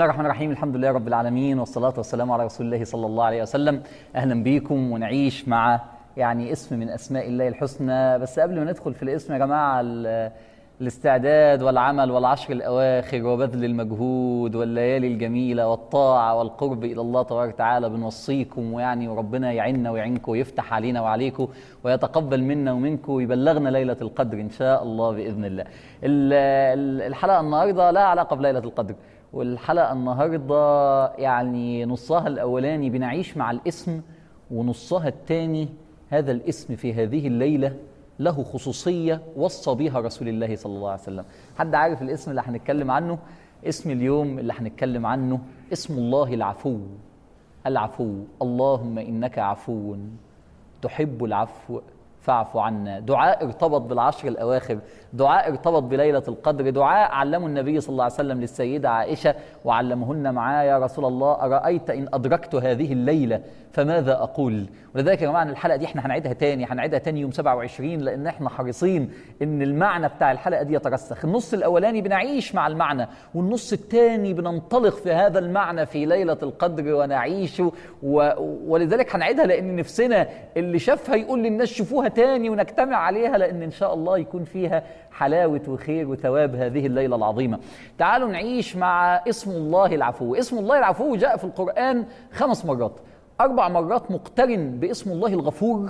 الله الرحمن الرحيم الحمد لله رب العالمين والصلاة والسلام على رسول الله صلى الله عليه وسلم أهلا بيكم ونعيش مع يعني اسم من أسماء الله الحسنى بس قبل ما ندخل في الاسم يا جماعة ال- الاستعداد والعمل والعشر الأواخر وبذل المجهود والليالي الجميلة والطاعة والقرب إلى الله تبارك وتعالى بنوصيكم ويعني وربنا يعيننا ويعينكم ويفتح علينا وعليكم ويتقبل منا ومنكم ويبلغنا ليلة القدر إن شاء الله بإذن الله ال- ال- الحلقة النهاردة لا علاقة بليلة القدر والحلقة النهاردة يعني نصها الأولاني بنعيش مع الاسم ونصها الثاني هذا الاسم في هذه الليلة له خصوصية وصى بها رسول الله صلى الله عليه وسلم حد عارف الاسم اللي هنتكلم عنه اسم اليوم اللي هنتكلم عنه اسم الله العفو العفو اللهم إنك عفو تحب العفو فاعف عنا دعاء ارتبط بالعشر الأواخر دعاء ارتبط بليلة القدر دعاء علمه النبي صلى الله عليه وسلم للسيدة عائشة وعلمهن معاه يا رسول الله أرأيت إن أدركت هذه الليلة فماذا أقول ولذلك يا جماعة الحلقة دي احنا هنعيدها تاني هنعيدها تاني يوم 27 لأن احنا حريصين إن المعنى بتاع الحلقة دي يترسخ النص الأولاني بنعيش مع المعنى والنص الثاني بننطلق في هذا المعنى في ليلة القدر ونعيشه و... ولذلك هنعيدها لأن نفسنا اللي شافها يقول للناس شوفوها تاني ونجتمع عليها لأن إن شاء الله يكون فيها حلاوة وخير وثواب هذه الليلة العظيمة تعالوا نعيش مع اسم الله العفو اسم الله العفو جاء في القرآن خمس مرات أربع مرات مقترن باسم الله الغفور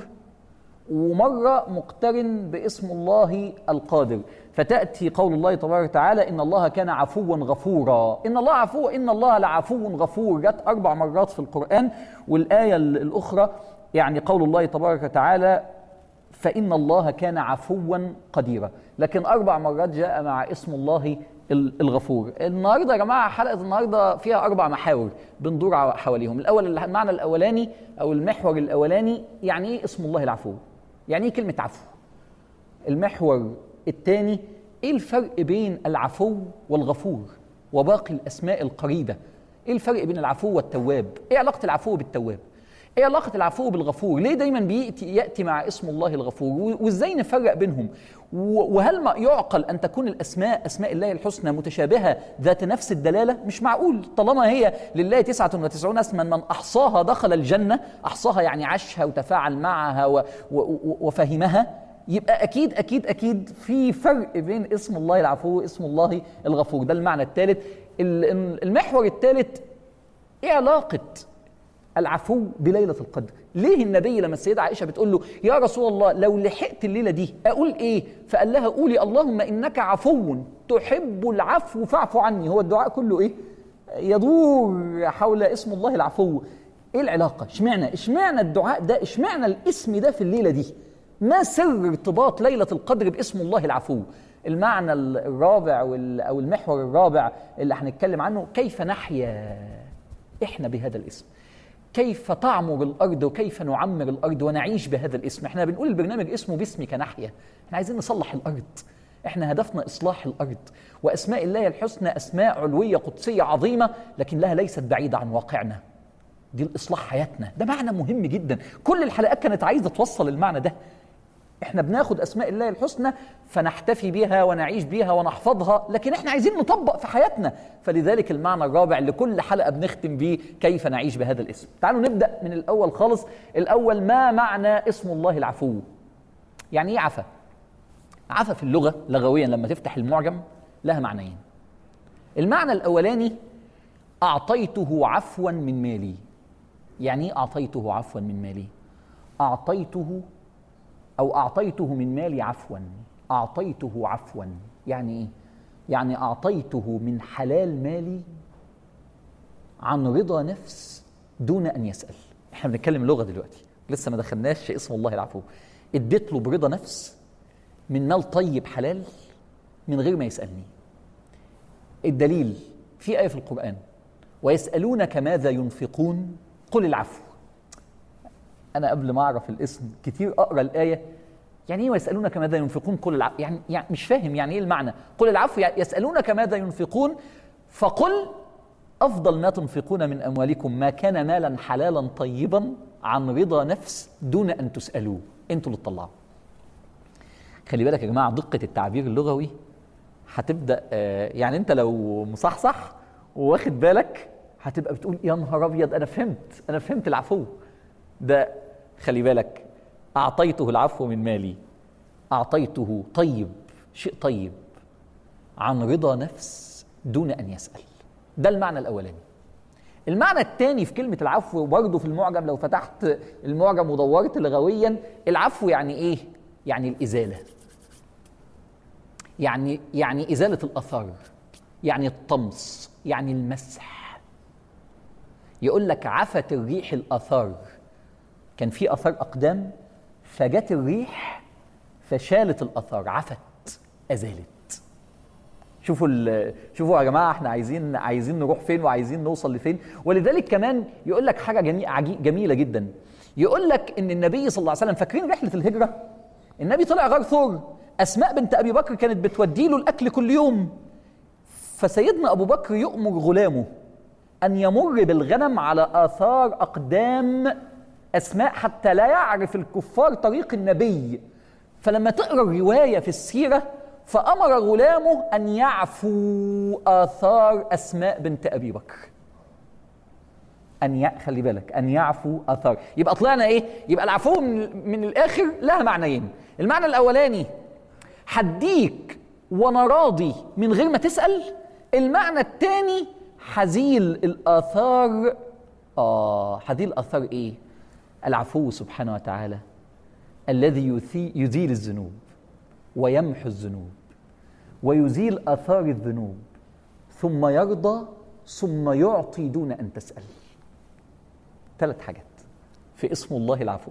ومرة مقترن باسم الله القادر فتأتي قول الله تبارك وتعالى إن الله كان عفوا غفورا إن الله عفو إن الله لعفو غفور جت أربع مرات في القرآن والآية الأخرى يعني قول الله تبارك وتعالى فإن الله كان عفوا قديرا لكن أربع مرات جاء مع اسم الله الغفور النهاردة يا جماعة حلقة النهاردة فيها أربع محاور بندور حواليهم الأول المعنى الأولاني أو المحور الأولاني يعني إيه اسم الله العفو يعني إيه كلمة عفو المحور الثاني إيه الفرق بين العفو والغفور وباقي الأسماء القريبة إيه الفرق بين العفو والتواب إيه علاقة العفو بالتواب ايه علاقة العفو بالغفور؟ ليه دايما بيأتي يأتي مع اسم الله الغفور؟ وازاي نفرق بينهم؟ وهل ما يعقل ان تكون الاسماء اسماء الله الحسنى متشابهة ذات نفس الدلالة؟ مش معقول طالما هي لله 99 اسما من احصاها دخل الجنة، احصاها يعني عاشها وتفاعل معها و و وفهمها يبقى اكيد اكيد اكيد في فرق بين اسم الله العفو واسم الله الغفور، ده المعنى الثالث. المحور الثالث ايه علاقة العفو بليلة القدر ليه النبي لما السيدة عائشة بتقول له يا رسول الله لو لحقت الليلة دي أقول إيه فقال لها قولي اللهم إنك عفو تحب العفو فاعف عني هو الدعاء كله إيه يدور حول اسم الله العفو إيه العلاقة اشمعنى اشمعنى الدعاء ده اشمعنى الاسم ده في الليلة دي ما سر ارتباط ليلة القدر باسم الله العفو المعنى الرابع أو المحور الرابع اللي هنتكلم عنه كيف نحيا إحنا بهذا الاسم كيف تعمر الارض وكيف نعمر الارض ونعيش بهذا الاسم احنا بنقول البرنامج اسمه باسمك نحيا احنا عايزين نصلح الارض احنا هدفنا اصلاح الارض واسماء الله الحسنى اسماء علويه قدسيه عظيمه لكنها ليست بعيده عن واقعنا دي الاصلاح حياتنا ده معنى مهم جدا كل الحلقات كانت عايزه توصل المعنى ده احنا بناخد اسماء الله الحسنى فنحتفي بها ونعيش بها ونحفظها لكن احنا عايزين نطبق في حياتنا فلذلك المعنى الرابع لكل حلقه بنختم بيه كيف نعيش بهذا الاسم تعالوا نبدا من الاول خالص الاول ما معنى اسم الله العفو يعني ايه عفا عفا في اللغه لغويا لما تفتح المعجم لها معنيين المعنى الاولاني اعطيته عفوا من مالي يعني ايه اعطيته عفوا من مالي اعطيته أو أعطيته من مالي عفوا أعطيته عفوا يعني إيه؟ يعني أعطيته من حلال مالي عن رضا نفس دون أن يسأل إحنا بنتكلم لغة دلوقتي لسه ما دخلناش اسم الله العفو اديت له برضا نفس من مال طيب حلال من غير ما يسألني الدليل في آية في القرآن ويسألونك ماذا ينفقون قل العفو انا قبل ما اعرف الاسم كتير اقرا الايه يعني ايه ويسالونك ماذا ينفقون قل العفو يعني, يعني مش فاهم يعني ايه المعنى قل العفو يعني يسالونك ماذا ينفقون فقل افضل ما تنفقون من اموالكم ما كان مالا حلالا طيبا عن رضا نفس دون ان تسالوه انتوا اللي تطلعوا خلي بالك يا جماعه دقه التعبير اللغوي هتبدا آه يعني انت لو مصحصح واخد بالك هتبقى بتقول يا نهار ابيض انا فهمت انا فهمت العفو ده خلي بالك اعطيته العفو من مالي اعطيته طيب شيء طيب عن رضا نفس دون ان يسال ده المعنى الاولاني المعنى الثاني في كلمة العفو برضه في المعجم لو فتحت المعجم ودورت لغويا العفو يعني ايه؟ يعني الإزالة يعني يعني إزالة الآثار يعني الطمس يعني المسح يقول لك عفت الريح الآثار كان في آثار أقدام فجت الريح فشالت الآثار عفت أزالت شوفوا شوفوا يا جماعه احنا عايزين عايزين نروح فين وعايزين نوصل لفين ولذلك كمان يقول لك حاجه جميله جميله جدا يقول لك ان النبي صلى الله عليه وسلم فاكرين رحله الهجره النبي طلع غار ثور اسماء بنت ابي بكر كانت بتودي له الاكل كل يوم فسيدنا ابو بكر يؤمر غلامه ان يمر بالغنم على اثار اقدام اسماء حتى لا يعرف الكفار طريق النبي فلما تقرا الروايه في السيره فأمر غلامه أن يعفو آثار أسماء بنت أبي بكر أن ي... خلي بالك أن يعفو آثار يبقى طلعنا إيه؟ يبقى العفو من, من الآخر لها معنيين المعنى الأولاني حديك وأنا راضي من غير ما تسأل المعنى الثاني حزيل الآثار آه حزيل الآثار إيه؟ العفو سبحانه وتعالى الذي يزيل الذنوب ويمحو الذنوب ويزيل اثار الذنوب ثم يرضى ثم يعطي دون ان تسال ثلاث حاجات في اسم الله العفو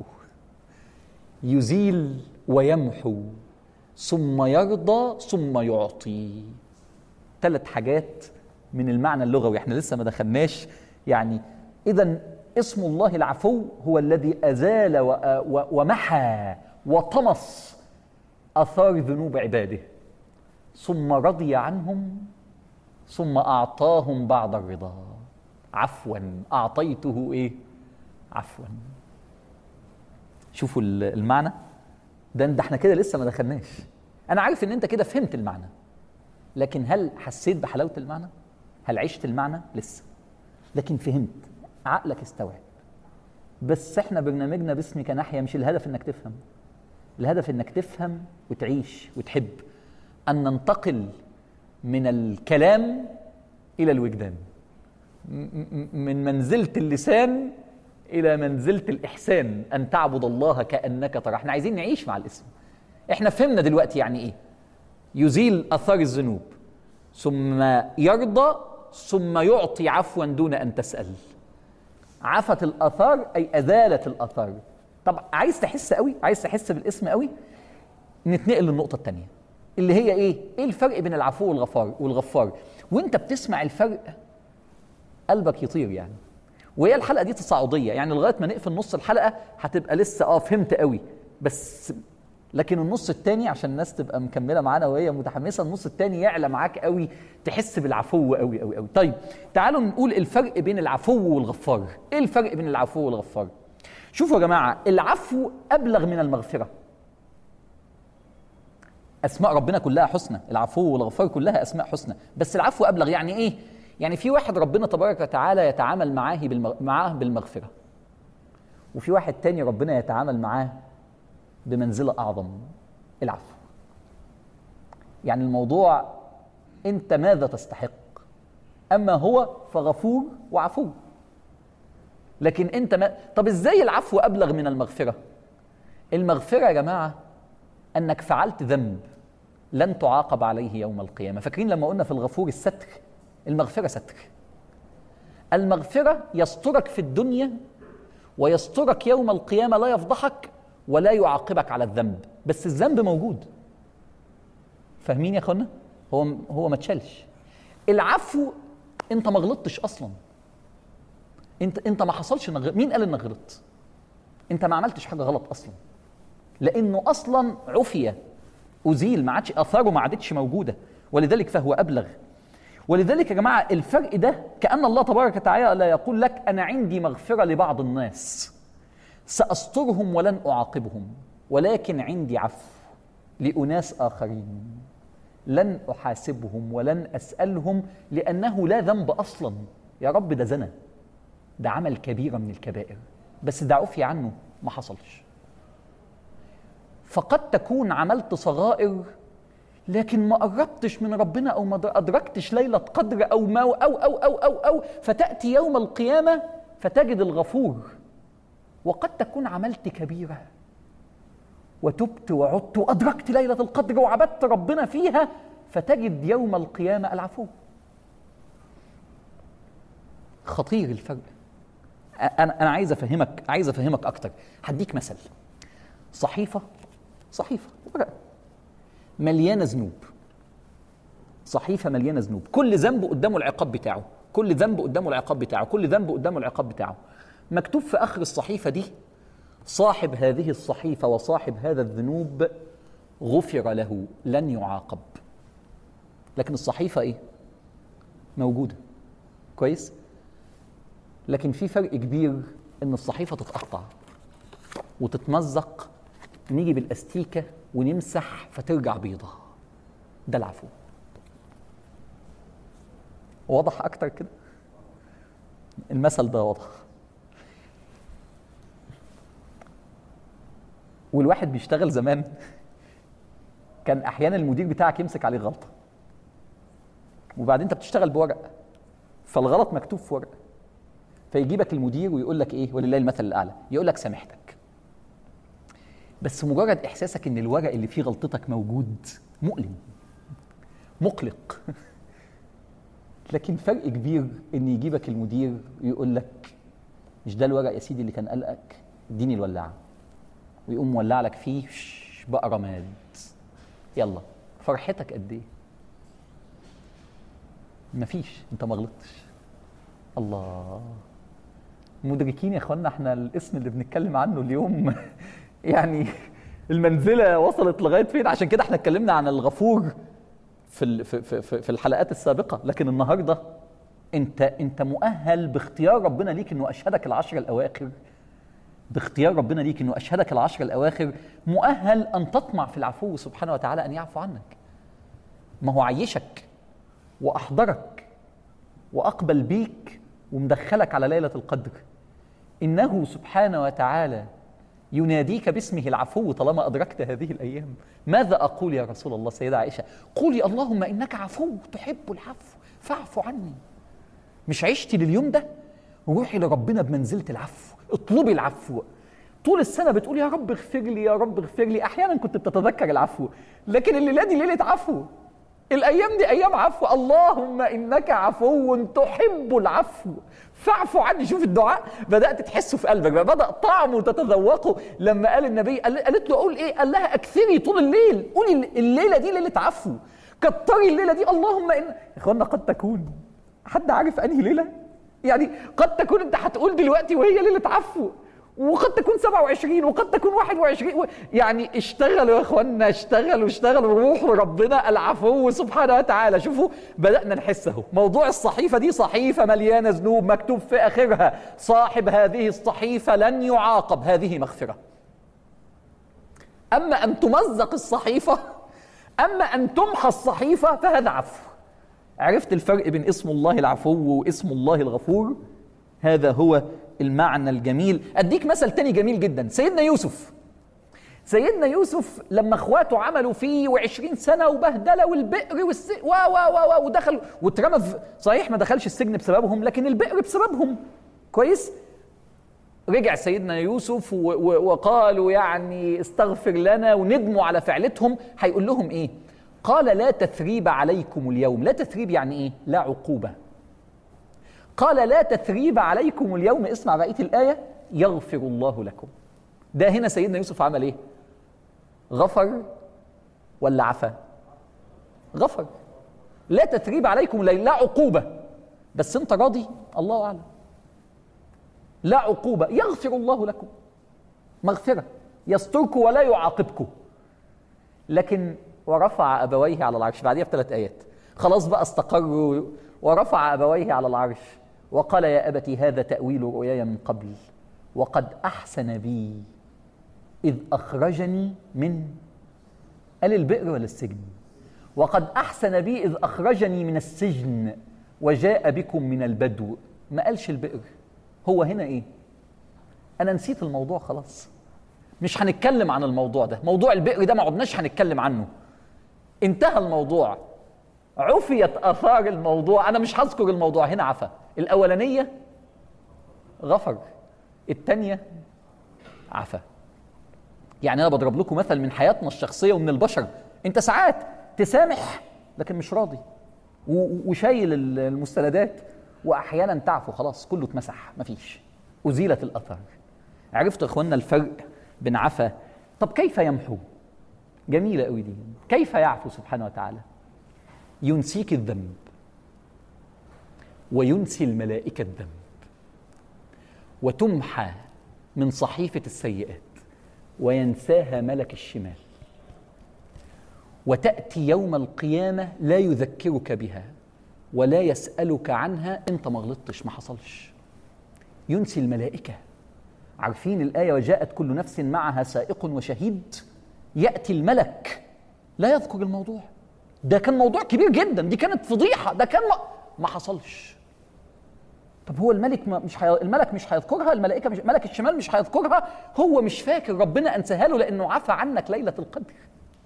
يزيل ويمحو ثم يرضى ثم يعطي ثلاث حاجات من المعنى اللغوي احنا لسه ما دخلناش يعني اذا اسم الله العفو هو الذي ازال ومحى وطمس اثار ذنوب عباده ثم رضي عنهم ثم اعطاهم بعد الرضا عفوا اعطيته ايه عفوا شوفوا المعنى ده ده احنا كده لسه ما دخلناش انا عارف ان انت كده فهمت المعنى لكن هل حسيت بحلاوه المعنى هل عشت المعنى لسه لكن فهمت عقلك استوعب بس احنا برنامجنا باسمك ناحيه مش الهدف انك تفهم الهدف انك تفهم وتعيش وتحب ان ننتقل من الكلام الى الوجدان من منزله اللسان الى منزله الاحسان ان تعبد الله كانك ترى احنا عايزين نعيش مع الاسم احنا فهمنا دلوقتي يعني ايه يزيل اثار الذنوب ثم يرضى ثم يعطي عفوا دون ان تسال عفت الاثار اي ازالت الاثار طب عايز تحس قوي عايز تحس بالاسم قوي نتنقل للنقطه الثانيه اللي هي ايه ايه الفرق بين العفو والغفار والغفار وانت بتسمع الفرق قلبك يطير يعني وهي الحلقه دي تصاعديه يعني لغايه ما نقفل نص الحلقه هتبقى لسه اه فهمت قوي بس لكن النص الثاني عشان الناس تبقى مكمله معانا وهي متحمسه النص الثاني يعلى معاك قوي تحس بالعفو قوي قوي قوي طيب تعالوا نقول الفرق بين العفو والغفار ايه الفرق بين العفو والغفار شوفوا يا جماعه العفو ابلغ من المغفره اسماء ربنا كلها حسنى العفو والغفار كلها اسماء حسنى بس العفو ابلغ يعني ايه يعني في واحد ربنا تبارك وتعالى يتعامل معاه بالمغ... معاه بالمغفره وفي واحد تاني ربنا يتعامل معاه بمنزله اعظم العفو يعني الموضوع انت ماذا تستحق اما هو فغفور وعفو لكن انت ما طب ازاي العفو ابلغ من المغفره المغفره يا جماعه انك فعلت ذنب لن تعاقب عليه يوم القيامه فاكرين لما قلنا في الغفور الستر المغفره ستر المغفره يسترك في الدنيا ويسترك يوم القيامه لا يفضحك ولا يعاقبك على الذنب بس الذنب موجود فاهمين يا اخوانا هو هو ما اتشالش العفو انت ما غلطتش اصلا انت انت ما حصلش نغ... مين قال انك غلطت انت ما عملتش حاجه غلط اصلا لانه اصلا عفي ازيل ما عادش اثاره ما عادتش موجوده ولذلك فهو ابلغ ولذلك يا جماعه الفرق ده كان الله تبارك وتعالى لا يقول لك انا عندي مغفره لبعض الناس ساسترهم ولن اعاقبهم ولكن عندي عفو لاناس اخرين لن احاسبهم ولن اسالهم لانه لا ذنب اصلا يا رب ده زنا ده عمل كبيره من الكبائر بس ده عفي عنه ما حصلش فقد تكون عملت صغائر لكن ما قربتش من ربنا او ما ادركتش ليله قدر او ما او او او او او, أو فتاتي يوم القيامه فتجد الغفور وقد تكون عملت كبيره وتبت وعدت وادركت ليله القدر وعبدت ربنا فيها فتجد يوم القيامه العفو خطير الفرق انا انا عايز افهمك عايز افهمك اكتر هديك مثل صحيفه صحيفه ورقه مليانه ذنوب صحيفه مليانه ذنوب كل ذنب قدامه العقاب بتاعه كل ذنب قدامه العقاب بتاعه كل ذنب قدامه العقاب بتاعه مكتوب في اخر الصحيفه دي صاحب هذه الصحيفه وصاحب هذا الذنوب غفر له لن يعاقب لكن الصحيفه ايه موجوده كويس لكن في فرق كبير ان الصحيفه تتقطع وتتمزق نيجي بالاستيكه ونمسح فترجع بيضة ده العفو واضح اكتر كده المثل ده واضح والواحد بيشتغل زمان كان احيانا المدير بتاعك يمسك عليه غلطه وبعدين انت بتشتغل بورق فالغلط مكتوب في ورقه فيجيبك المدير ويقول لك ايه ولله المثل الاعلى يقول لك سامحتك بس مجرد احساسك ان الورق اللي فيه غلطتك موجود مؤلم مقلق لكن فرق كبير ان يجيبك المدير ويقول لك مش ده الورق يا سيدي اللي كان قلقك اديني الولاعه ويقوم مولع لك فيه بقى رماد يلا فرحتك قد ايه مفيش انت ما غلطتش الله مدركين يا اخوانا احنا الاسم اللي بنتكلم عنه اليوم يعني المنزله وصلت لغايه فين عشان كده احنا اتكلمنا عن الغفور في في في, في الحلقات السابقه لكن النهارده انت انت مؤهل باختيار ربنا ليك انه اشهدك العشر الاواخر باختيار ربنا ليك انه اشهدك العشر الاواخر مؤهل ان تطمع في العفو سبحانه وتعالى ان يعفو عنك ما هو عيشك واحضرك واقبل بيك ومدخلك على ليله القدر انه سبحانه وتعالى يناديك باسمه العفو طالما أدركت هذه الأيام ماذا أقول يا رسول الله سيدة عائشة قولي اللهم إنك عفو تحب العفو فاعف عني مش عشتي لليوم ده روحي لربنا بمنزلة العفو اطلبي العفو طول السنة بتقول يا رب اغفر لي يا رب اغفر لي أحيانا كنت بتتذكر العفو لكن الليلة دي ليلة عفو الايام دي ايام عفو اللهم انك عفو تحب العفو فاعفو عني شوف الدعاء بدات تحسه في قلبك بقى بدا طعمه تتذوقه لما قال النبي قالت له اقول ايه قال لها اكثري طول الليل قولي الليله دي ليله عفو كتري الليله دي اللهم ان يا اخوانا قد تكون حد عارف انهي ليله يعني قد تكون انت هتقول دلوقتي وهي ليله عفو وقد تكون 27 وقد تكون 21 يعني اشتغلوا يا اخوانا اشتغلوا اشتغلوا روحوا لربنا العفو سبحانه وتعالى شوفوا بدانا نحس اهو موضوع الصحيفه دي صحيفه مليانه ذنوب مكتوب في اخرها صاحب هذه الصحيفه لن يعاقب هذه مغفره اما ان تمزق الصحيفه اما ان تمحى الصحيفه فهذا عفو عرفت الفرق بين اسم الله العفو واسم الله الغفور هذا هو المعنى الجميل اديك مثل تاني جميل جدا سيدنا يوسف سيدنا يوسف لما اخواته عملوا فيه وعشرين سنة وبهدلة والبئر والس... و و و ودخل واترمى في... صحيح ما دخلش السجن بسببهم لكن البئر بسببهم كويس رجع سيدنا يوسف و... و... وقالوا يعني استغفر لنا وندموا على فعلتهم هيقول لهم ايه قال لا تثريب عليكم اليوم لا تثريب يعني ايه لا عقوبة قال لا تثريب عليكم اليوم اسمع بقيه الايه يغفر الله لكم ده هنا سيدنا يوسف عمل ايه غفر ولا عفا غفر لا تثريب عليكم لا عقوبه بس انت راضي الله اعلم لا عقوبه يغفر الله لكم مغفره يستركم ولا يعاقبكم لكن ورفع ابويه على العرش بعديها بثلاث ايات خلاص بقى استقروا ورفع ابويه على العرش وقال يا أبت هذا تأويل رؤياي من قبل وقد أحسن بي إذ أخرجني من قال البئر ولا السجن وقد أحسن بي إذ أخرجني من السجن وجاء بكم من البدو ما قالش البئر هو هنا إيه أنا نسيت الموضوع خلاص مش هنتكلم عن الموضوع ده موضوع البئر ده ما عدناش هنتكلم عنه انتهى الموضوع عفيت اثار الموضوع انا مش هذكر الموضوع هنا عفا الاولانيه غفر الثانيه عفا يعني انا بضرب لكم مثل من حياتنا الشخصيه ومن البشر انت ساعات تسامح لكن مش راضي وشايل المستندات واحيانا تعفو خلاص كله اتمسح مفيش ازيلت الاثار عرفتوا يا اخوانا الفرق بين عفا طب كيف يمحو جميله قوي دي كيف يعفو سبحانه وتعالى ينسيك الذنب وينسي الملائكه الذنب وتمحى من صحيفه السيئات وينساها ملك الشمال وتاتي يوم القيامه لا يذكرك بها ولا يسالك عنها انت ما غلطتش ما حصلش ينسي الملائكه عارفين الايه وجاءت كل نفس معها سائق وشهيد ياتي الملك لا يذكر الموضوع ده كان موضوع كبير جدا دي كانت فضيحه ده كان ما, ما حصلش طب هو الملك مش حي... الملك مش هيذكرها الملائكه مش ملك الشمال مش هيذكرها هو مش فاكر ربنا انساها له لانه عفى عنك ليله القدر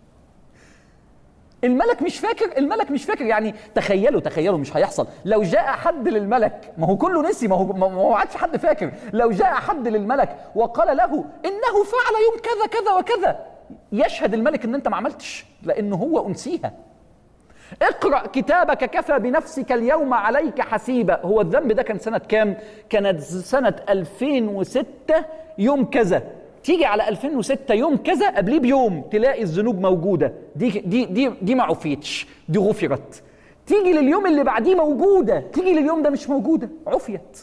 الملك مش فاكر الملك مش فاكر يعني تخيلوا تخيلوا مش هيحصل لو جاء حد للملك ما هو كله نسي ما هو ما هو عادش حد فاكر لو جاء حد للملك وقال له انه فعل يوم كذا كذا وكذا يشهد الملك ان انت ما عملتش لانه هو انسيها اقرا كتابك كفى بنفسك اليوم عليك حسيبا هو الذنب ده كان سنه كام كانت سنه 2006 يوم كذا تيجي على 2006 يوم كذا قبليه بيوم تلاقي الذنوب موجوده دي دي دي دي ما عفيتش دي غفرت تيجي لليوم اللي بعديه موجوده تيجي لليوم ده مش موجوده عفيت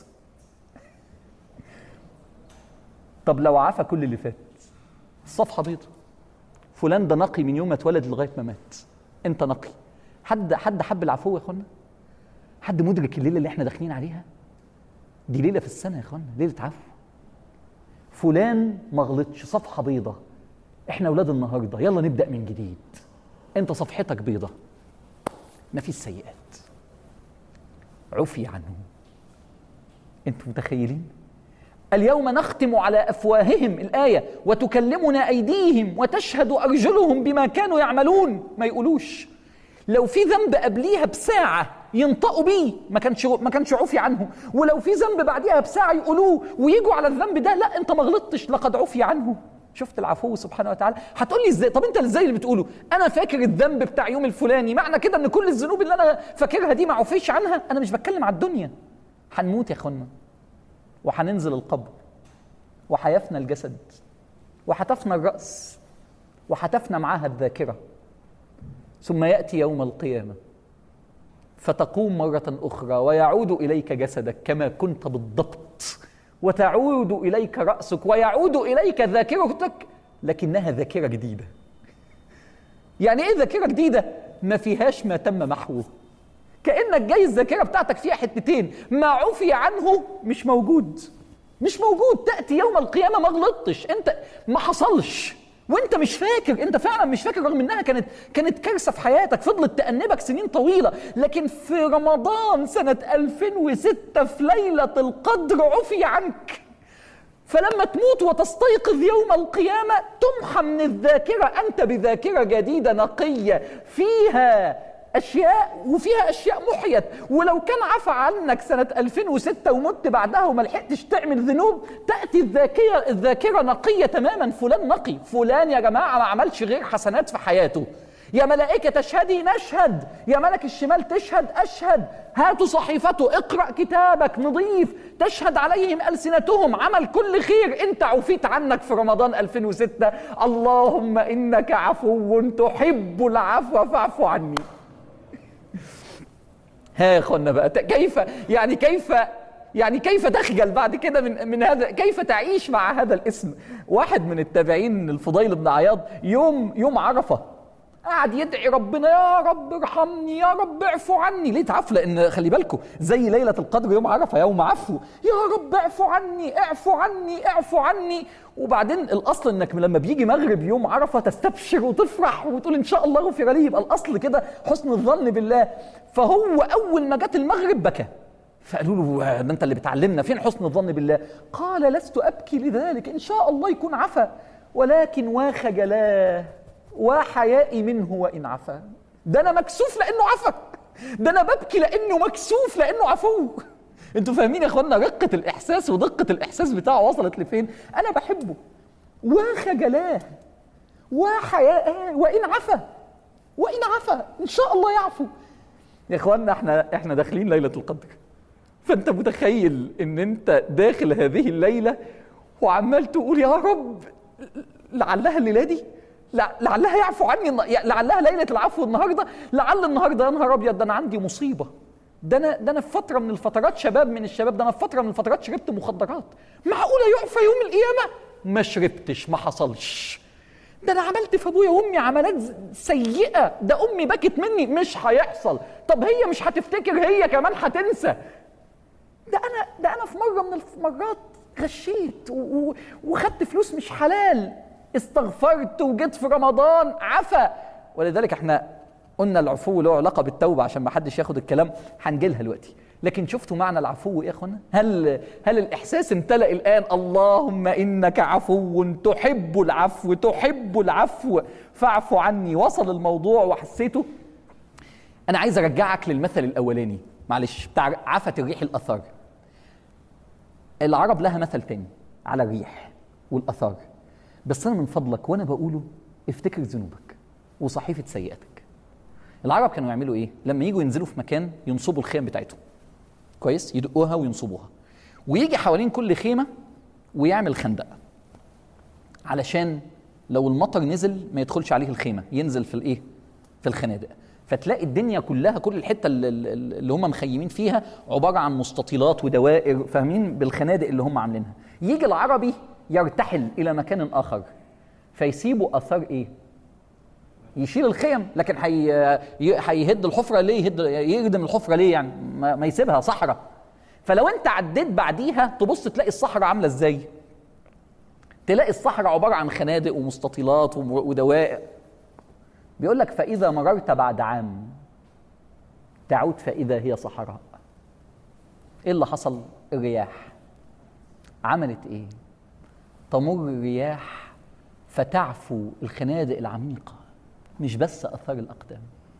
طب لو عفى كل اللي فات الصفحه بيضة فلان ده نقي من يوم ما اتولد لغايه ما مات انت نقي حد حد حب العفو يا اخوانا حد مدرك الليله اللي احنا داخلين عليها دي ليله في السنه يا اخوانا ليله عفو فلان ما غلطش صفحه بيضة احنا اولاد النهارده يلا نبدا من جديد انت صفحتك بيضة ما فيش سيئات عفي عنه انتوا متخيلين اليوم نختم على افواههم الايه وتكلمنا ايديهم وتشهد ارجلهم بما كانوا يعملون ما يقولوش لو في ذنب قبليها بساعه ينطقوا بيه ما كانش ما كانش عفي عنه ولو في ذنب بعديها بساعه يقولوه ويجوا على الذنب ده لا انت ما غلطتش لقد عفي عنه شفت العفو سبحانه وتعالى هتقول لي ازاي طب انت ازاي اللي بتقوله انا فاكر الذنب بتاع يوم الفلاني معنى كده ان كل الذنوب اللي انا فاكرها دي ما عفيش عنها انا مش بتكلم على الدنيا هنموت يا اخوانا وهننزل القبر وهيفنى الجسد وهتفنى الراس وهتفنى معاها الذاكره ثم ياتي يوم القيامه فتقوم مرة أخرى ويعود إليك جسدك كما كنت بالضبط وتعود إليك رأسك ويعود إليك ذاكرتك لكنها ذاكرة جديدة يعني إيه ذاكرة جديدة؟ ما فيهاش ما تم محوه كأنك جاي الذاكرة بتاعتك فيها حتتين ما عفي عنه مش موجود مش موجود تأتي يوم القيامة ما غلطتش أنت ما حصلش وانت مش فاكر انت فعلا مش فاكر رغم انها كانت كانت كارثه في حياتك فضلت تأنبك سنين طويله لكن في رمضان سنه 2006 في ليله القدر عفي عنك فلما تموت وتستيقظ يوم القيامه تمحى من الذاكره انت بذاكره جديده نقيه فيها اشياء وفيها اشياء محيت ولو كان عفى عنك سنه 2006 ومت بعدها وما لحقتش تعمل ذنوب تاتي الذاكره الذاكره نقيه تماما فلان نقي فلان يا جماعه ما عملش غير حسنات في حياته يا ملائكة تشهدي نشهد يا ملك الشمال تشهد أشهد هاتوا صحيفته اقرأ كتابك نظيف تشهد عليهم ألسنتهم عمل كل خير أنت عفيت عنك في رمضان 2006 اللهم إنك عفو تحب العفو فاعف عني ها يا اخوانا بقى كيف يعني كيف يعني كيف تخجل بعد كده من من هذا كيف تعيش مع هذا الاسم واحد من التابعين الفضيل بن عياض يوم يوم عرفه قاعد يدعي ربنا يا رب ارحمني يا رب اعفو عني ليه تعفو لان خلي بالكم زي ليله القدر يوم عرفه يوم عفو يا رب اعفو عني اعفو عني اعفو عني وبعدين الاصل انك لما بيجي مغرب يوم عرفه تستبشر وتفرح وتقول ان شاء الله غفر لي يبقى الاصل كده حسن الظن بالله فهو اول ما جت المغرب بكى فقالوا له ده انت اللي بتعلمنا فين حسن الظن بالله قال لست ابكي لذلك ان شاء الله يكون عفا ولكن وخجلاه وحيائي منه وان عفا ده انا مكسوف لانه عفا ده انا ببكي لانه مكسوف لانه عفو انتوا فاهمين يا اخوانا رقه الاحساس ودقه الاحساس بتاعه وصلت لفين انا بحبه وخجلاه وحياء وان عفا وان عفا ان شاء الله يعفو يا اخوانا احنا احنا داخلين ليله القدر فانت متخيل ان انت داخل هذه الليله وعمال تقول يا رب لعلها الليله دي لعلها يعفو عني لعلها ليله العفو النهارده لعل النهارده يا نهار ابيض ده انا عندي مصيبه ده انا ده انا في فتره من الفترات شباب من الشباب ده انا في فتره من الفترات شربت مخدرات معقوله يعفى يوم القيامه ما شربتش ما حصلش ده انا عملت في ابويا وامي عملات سيئه ده امي بكت مني مش هيحصل طب هي مش هتفتكر هي كمان هتنسى ده انا ده انا في مره من المرات غشيت وخدت فلوس مش حلال استغفرت وجيت في رمضان عفا ولذلك احنا قلنا العفو له علاقه بالتوبه عشان ما حدش ياخد الكلام هنجي لها دلوقتي لكن شفتوا معنى العفو ايه يا اخوانا هل هل الاحساس امتلأ الان اللهم انك عفو تحب العفو تحب العفو فاعف عني وصل الموضوع وحسيته انا عايز ارجعك للمثل الاولاني معلش بتاع عفت الريح الاثار العرب لها مثل تاني على الريح والاثار بس انا من فضلك وانا بقوله افتكر ذنوبك وصحيفه سيئاتك العرب كانوا يعملوا ايه لما يجوا ينزلوا في مكان ينصبوا الخيم بتاعتهم كويس يدقوها وينصبوها ويجي حوالين كل خيمه ويعمل خندق علشان لو المطر نزل ما يدخلش عليه الخيمه ينزل في الايه في الخنادق فتلاقي الدنيا كلها كل الحته اللي هم مخيمين فيها عباره عن مستطيلات ودوائر فاهمين بالخنادق اللي هم عاملينها يجي العربي يرتحل الى مكان اخر فيسيبوا اثار ايه يشيل الخيم لكن هيهد الحفره ليه يهد يردم الحفره ليه يعني ما يسيبها صحراء فلو انت عديت بعديها تبص تلاقي الصحراء عامله ازاي تلاقي الصحراء عباره عن خنادق ومستطيلات ودوائر بيقول لك فاذا مررت بعد عام تعود فاذا هي صحراء ايه اللي حصل الرياح عملت ايه تمر الرياح فتعفو الخنادق العميقه مش بس اثار الاقدام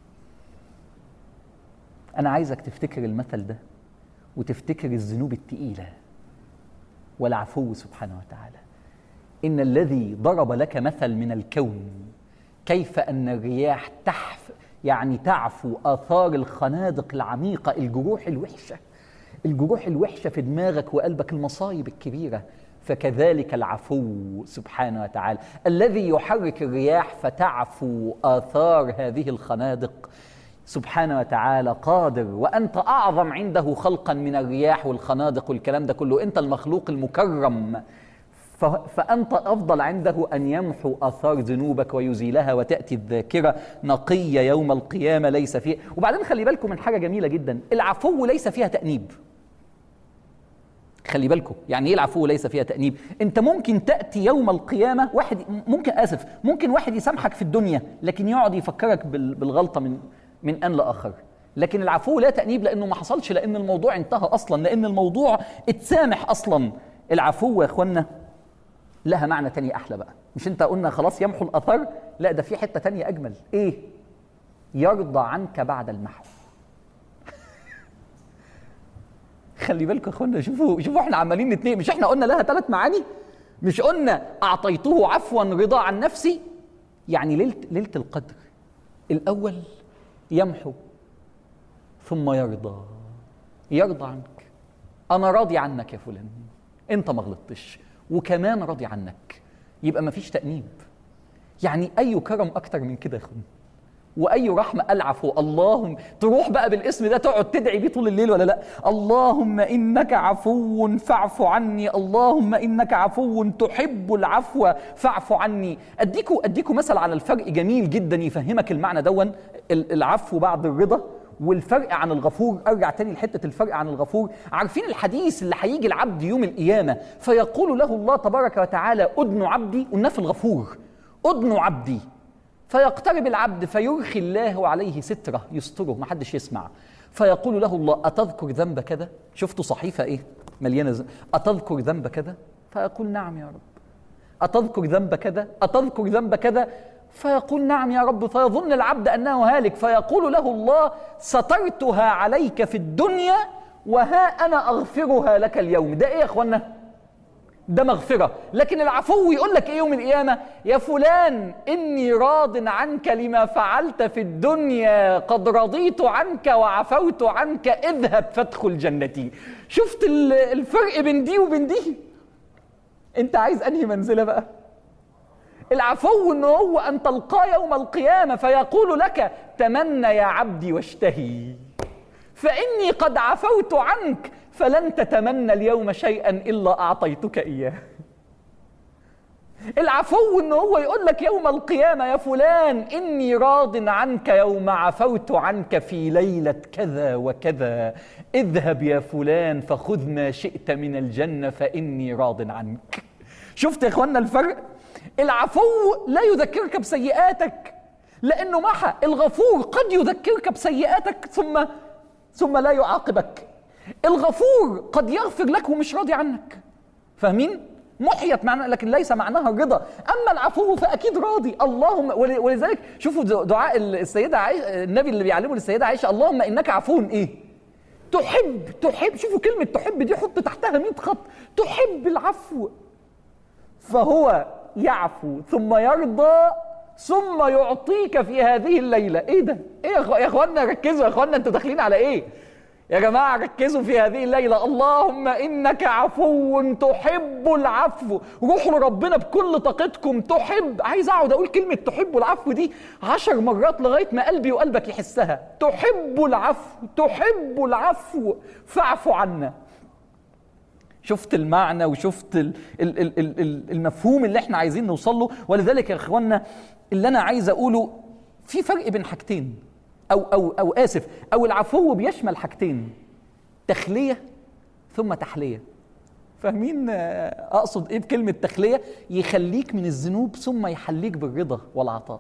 انا عايزك تفتكر المثل ده وتفتكر الذنوب التقيله والعفو سبحانه وتعالى ان الذي ضرب لك مثل من الكون كيف ان الرياح تحف يعني تعفو اثار الخنادق العميقه الجروح الوحشه الجروح الوحشه في دماغك وقلبك المصايب الكبيره فكذلك العفو سبحانه وتعالى الذي يحرك الرياح فتعفو آثار هذه الخنادق سبحانه وتعالى قادر وأنت أعظم عنده خلقا من الرياح والخنادق والكلام ده كله أنت المخلوق المكرم فأنت أفضل عنده أن يمحو آثار ذنوبك ويزيلها وتأتي الذاكرة نقية يوم القيامة ليس فيه وبعدين خلي بالكم من حاجة جميلة جدا العفو ليس فيها تأنيب خلي بالكم يعني ايه العفو ليس فيها تأنيب انت ممكن تأتي يوم القيامة واحد ممكن اسف ممكن واحد يسامحك في الدنيا لكن يقعد يفكرك بالغلطة من من ان لاخر لكن العفو لا تأنيب لانه ما حصلش لان الموضوع انتهى اصلا لان الموضوع اتسامح اصلا العفو يا اخوانا لها معنى تاني احلى بقى مش انت قلنا خلاص يمحو الاثر لا ده في حتة تانية اجمل ايه يرضى عنك بعد المحو خلي بالكم يا اخوانا شوفوا شوفوا احنا عمالين نتنقل مش احنا قلنا لها ثلاث معاني مش قلنا اعطيته عفوا رضا عن نفسي يعني ليله ليله القدر الاول يمحو ثم يرضى يرضى عنك انا راضي عنك يا فلان انت ما غلطتش وكمان راضي عنك يبقى ما فيش تانيب يعني اي كرم اكتر من كده يا اخوان واي رحمه العفو اللهم تروح بقى بالاسم ده تقعد تدعي بيه طول الليل ولا لا اللهم انك عفو فاعف عني اللهم انك عفو تحب العفو فاعف عني اديكوا اديكوا مثل على الفرق جميل جدا يفهمك المعنى دون العفو بعد الرضا والفرق عن الغفور ارجع تاني لحته الفرق عن الغفور عارفين الحديث اللي هيجي العبد يوم القيامه فيقول له الله تبارك وتعالى ادن عبدي قلنا في الغفور ادن عبدي فيقترب العبد فيرخي الله عليه ستره يستره ما حدش يسمع فيقول له الله أتذكر ذنب كذا شفتوا صحيفة إيه مليانة ذنب أتذكر ذنب كذا فيقول نعم يا رب أتذكر ذنب كذا أتذكر ذنب كذا فيقول نعم يا رب فيظن العبد أنه هالك فيقول له الله سترتها عليك في الدنيا وها أنا أغفرها لك اليوم ده إيه يا أخوانا ده مغفرة لكن العفو يقول لك ايه يوم القيامة يا فلان اني راض عنك لما فعلت في الدنيا قد رضيت عنك وعفوت عنك اذهب فادخل جنتي شفت الفرق بين دي وبين دي انت عايز انهي منزلة بقى العفو ان هو ان تلقاه يوم القيامة فيقول لك تمنى يا عبدي واشتهي فاني قد عفوت عنك فلن تتمنى اليوم شيئا الا اعطيتك اياه العفو ان هو يقول لك يوم القيامه يا فلان اني راض عنك يوم عفوت عنك في ليله كذا وكذا اذهب يا فلان فخذ ما شئت من الجنه فاني راض عنك شفت يا اخوانا الفرق العفو لا يذكرك بسيئاتك لانه محى الغفور قد يذكرك بسيئاتك ثم ثم لا يعاقبك الغفور قد يغفر لك ومش راضي عنك فاهمين محيت معنى لكن ليس معناها الرضا اما العفو فاكيد راضي اللهم ولذلك شوفوا دعاء السيده عائشه النبي اللي بيعلمه للسيده عائشه اللهم انك عفو ايه تحب تحب شوفوا كلمه تحب دي حط تحتها 100 خط تحب العفو فهو يعفو ثم يرضى ثم يعطيك في هذه الليله ايه ده ايه يا اخوانا ركزوا يا اخوانا انتوا داخلين على ايه يا جماعة ركزوا في هذه الليلة اللهم إنك عفو تحب العفو روحوا لربنا بكل طاقتكم تحب عايز أقعد أقول كلمة تحب العفو دي عشر مرات لغاية ما قلبي وقلبك يحسها تحب العفو تحب العفو فاعف عنا شفت المعنى وشفت المفهوم اللي احنا عايزين نوصل له ولذلك يا اخوانا اللي انا عايز اقوله في فرق بين حاجتين أو أو أو آسف أو العفو بيشمل حاجتين تخلية ثم تحلية فاهمين أقصد إيه بكلمة تخلية يخليك من الذنوب ثم يحليك بالرضا والعطاء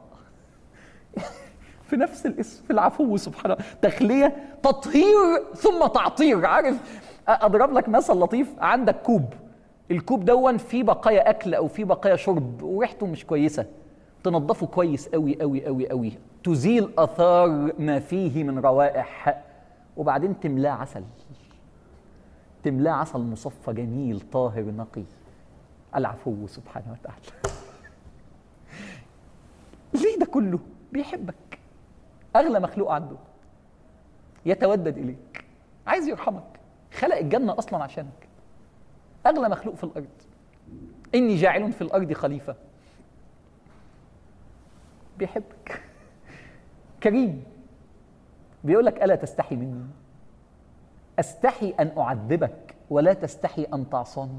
في نفس الاسم في العفو سبحانه تخلية تطهير ثم تعطير عارف أضرب لك مثل لطيف عندك كوب الكوب دون فيه بقايا أكل أو فيه بقايا شرب وريحته مش كويسة تنظفه كويس قوي قوي قوي قوي تزيل اثار ما فيه من روائح وبعدين تملاه عسل تملاه عسل مصفى جميل طاهر نقي العفو سبحانه وتعالى ليه ده كله بيحبك اغلى مخلوق عنده يتودد اليك عايز يرحمك خلق الجنه اصلا عشانك اغلى مخلوق في الارض اني جاعل في الارض خليفه بيحبك كريم بيقول لك الا تستحي مني استحي ان اعذبك ولا تستحي ان تعصاني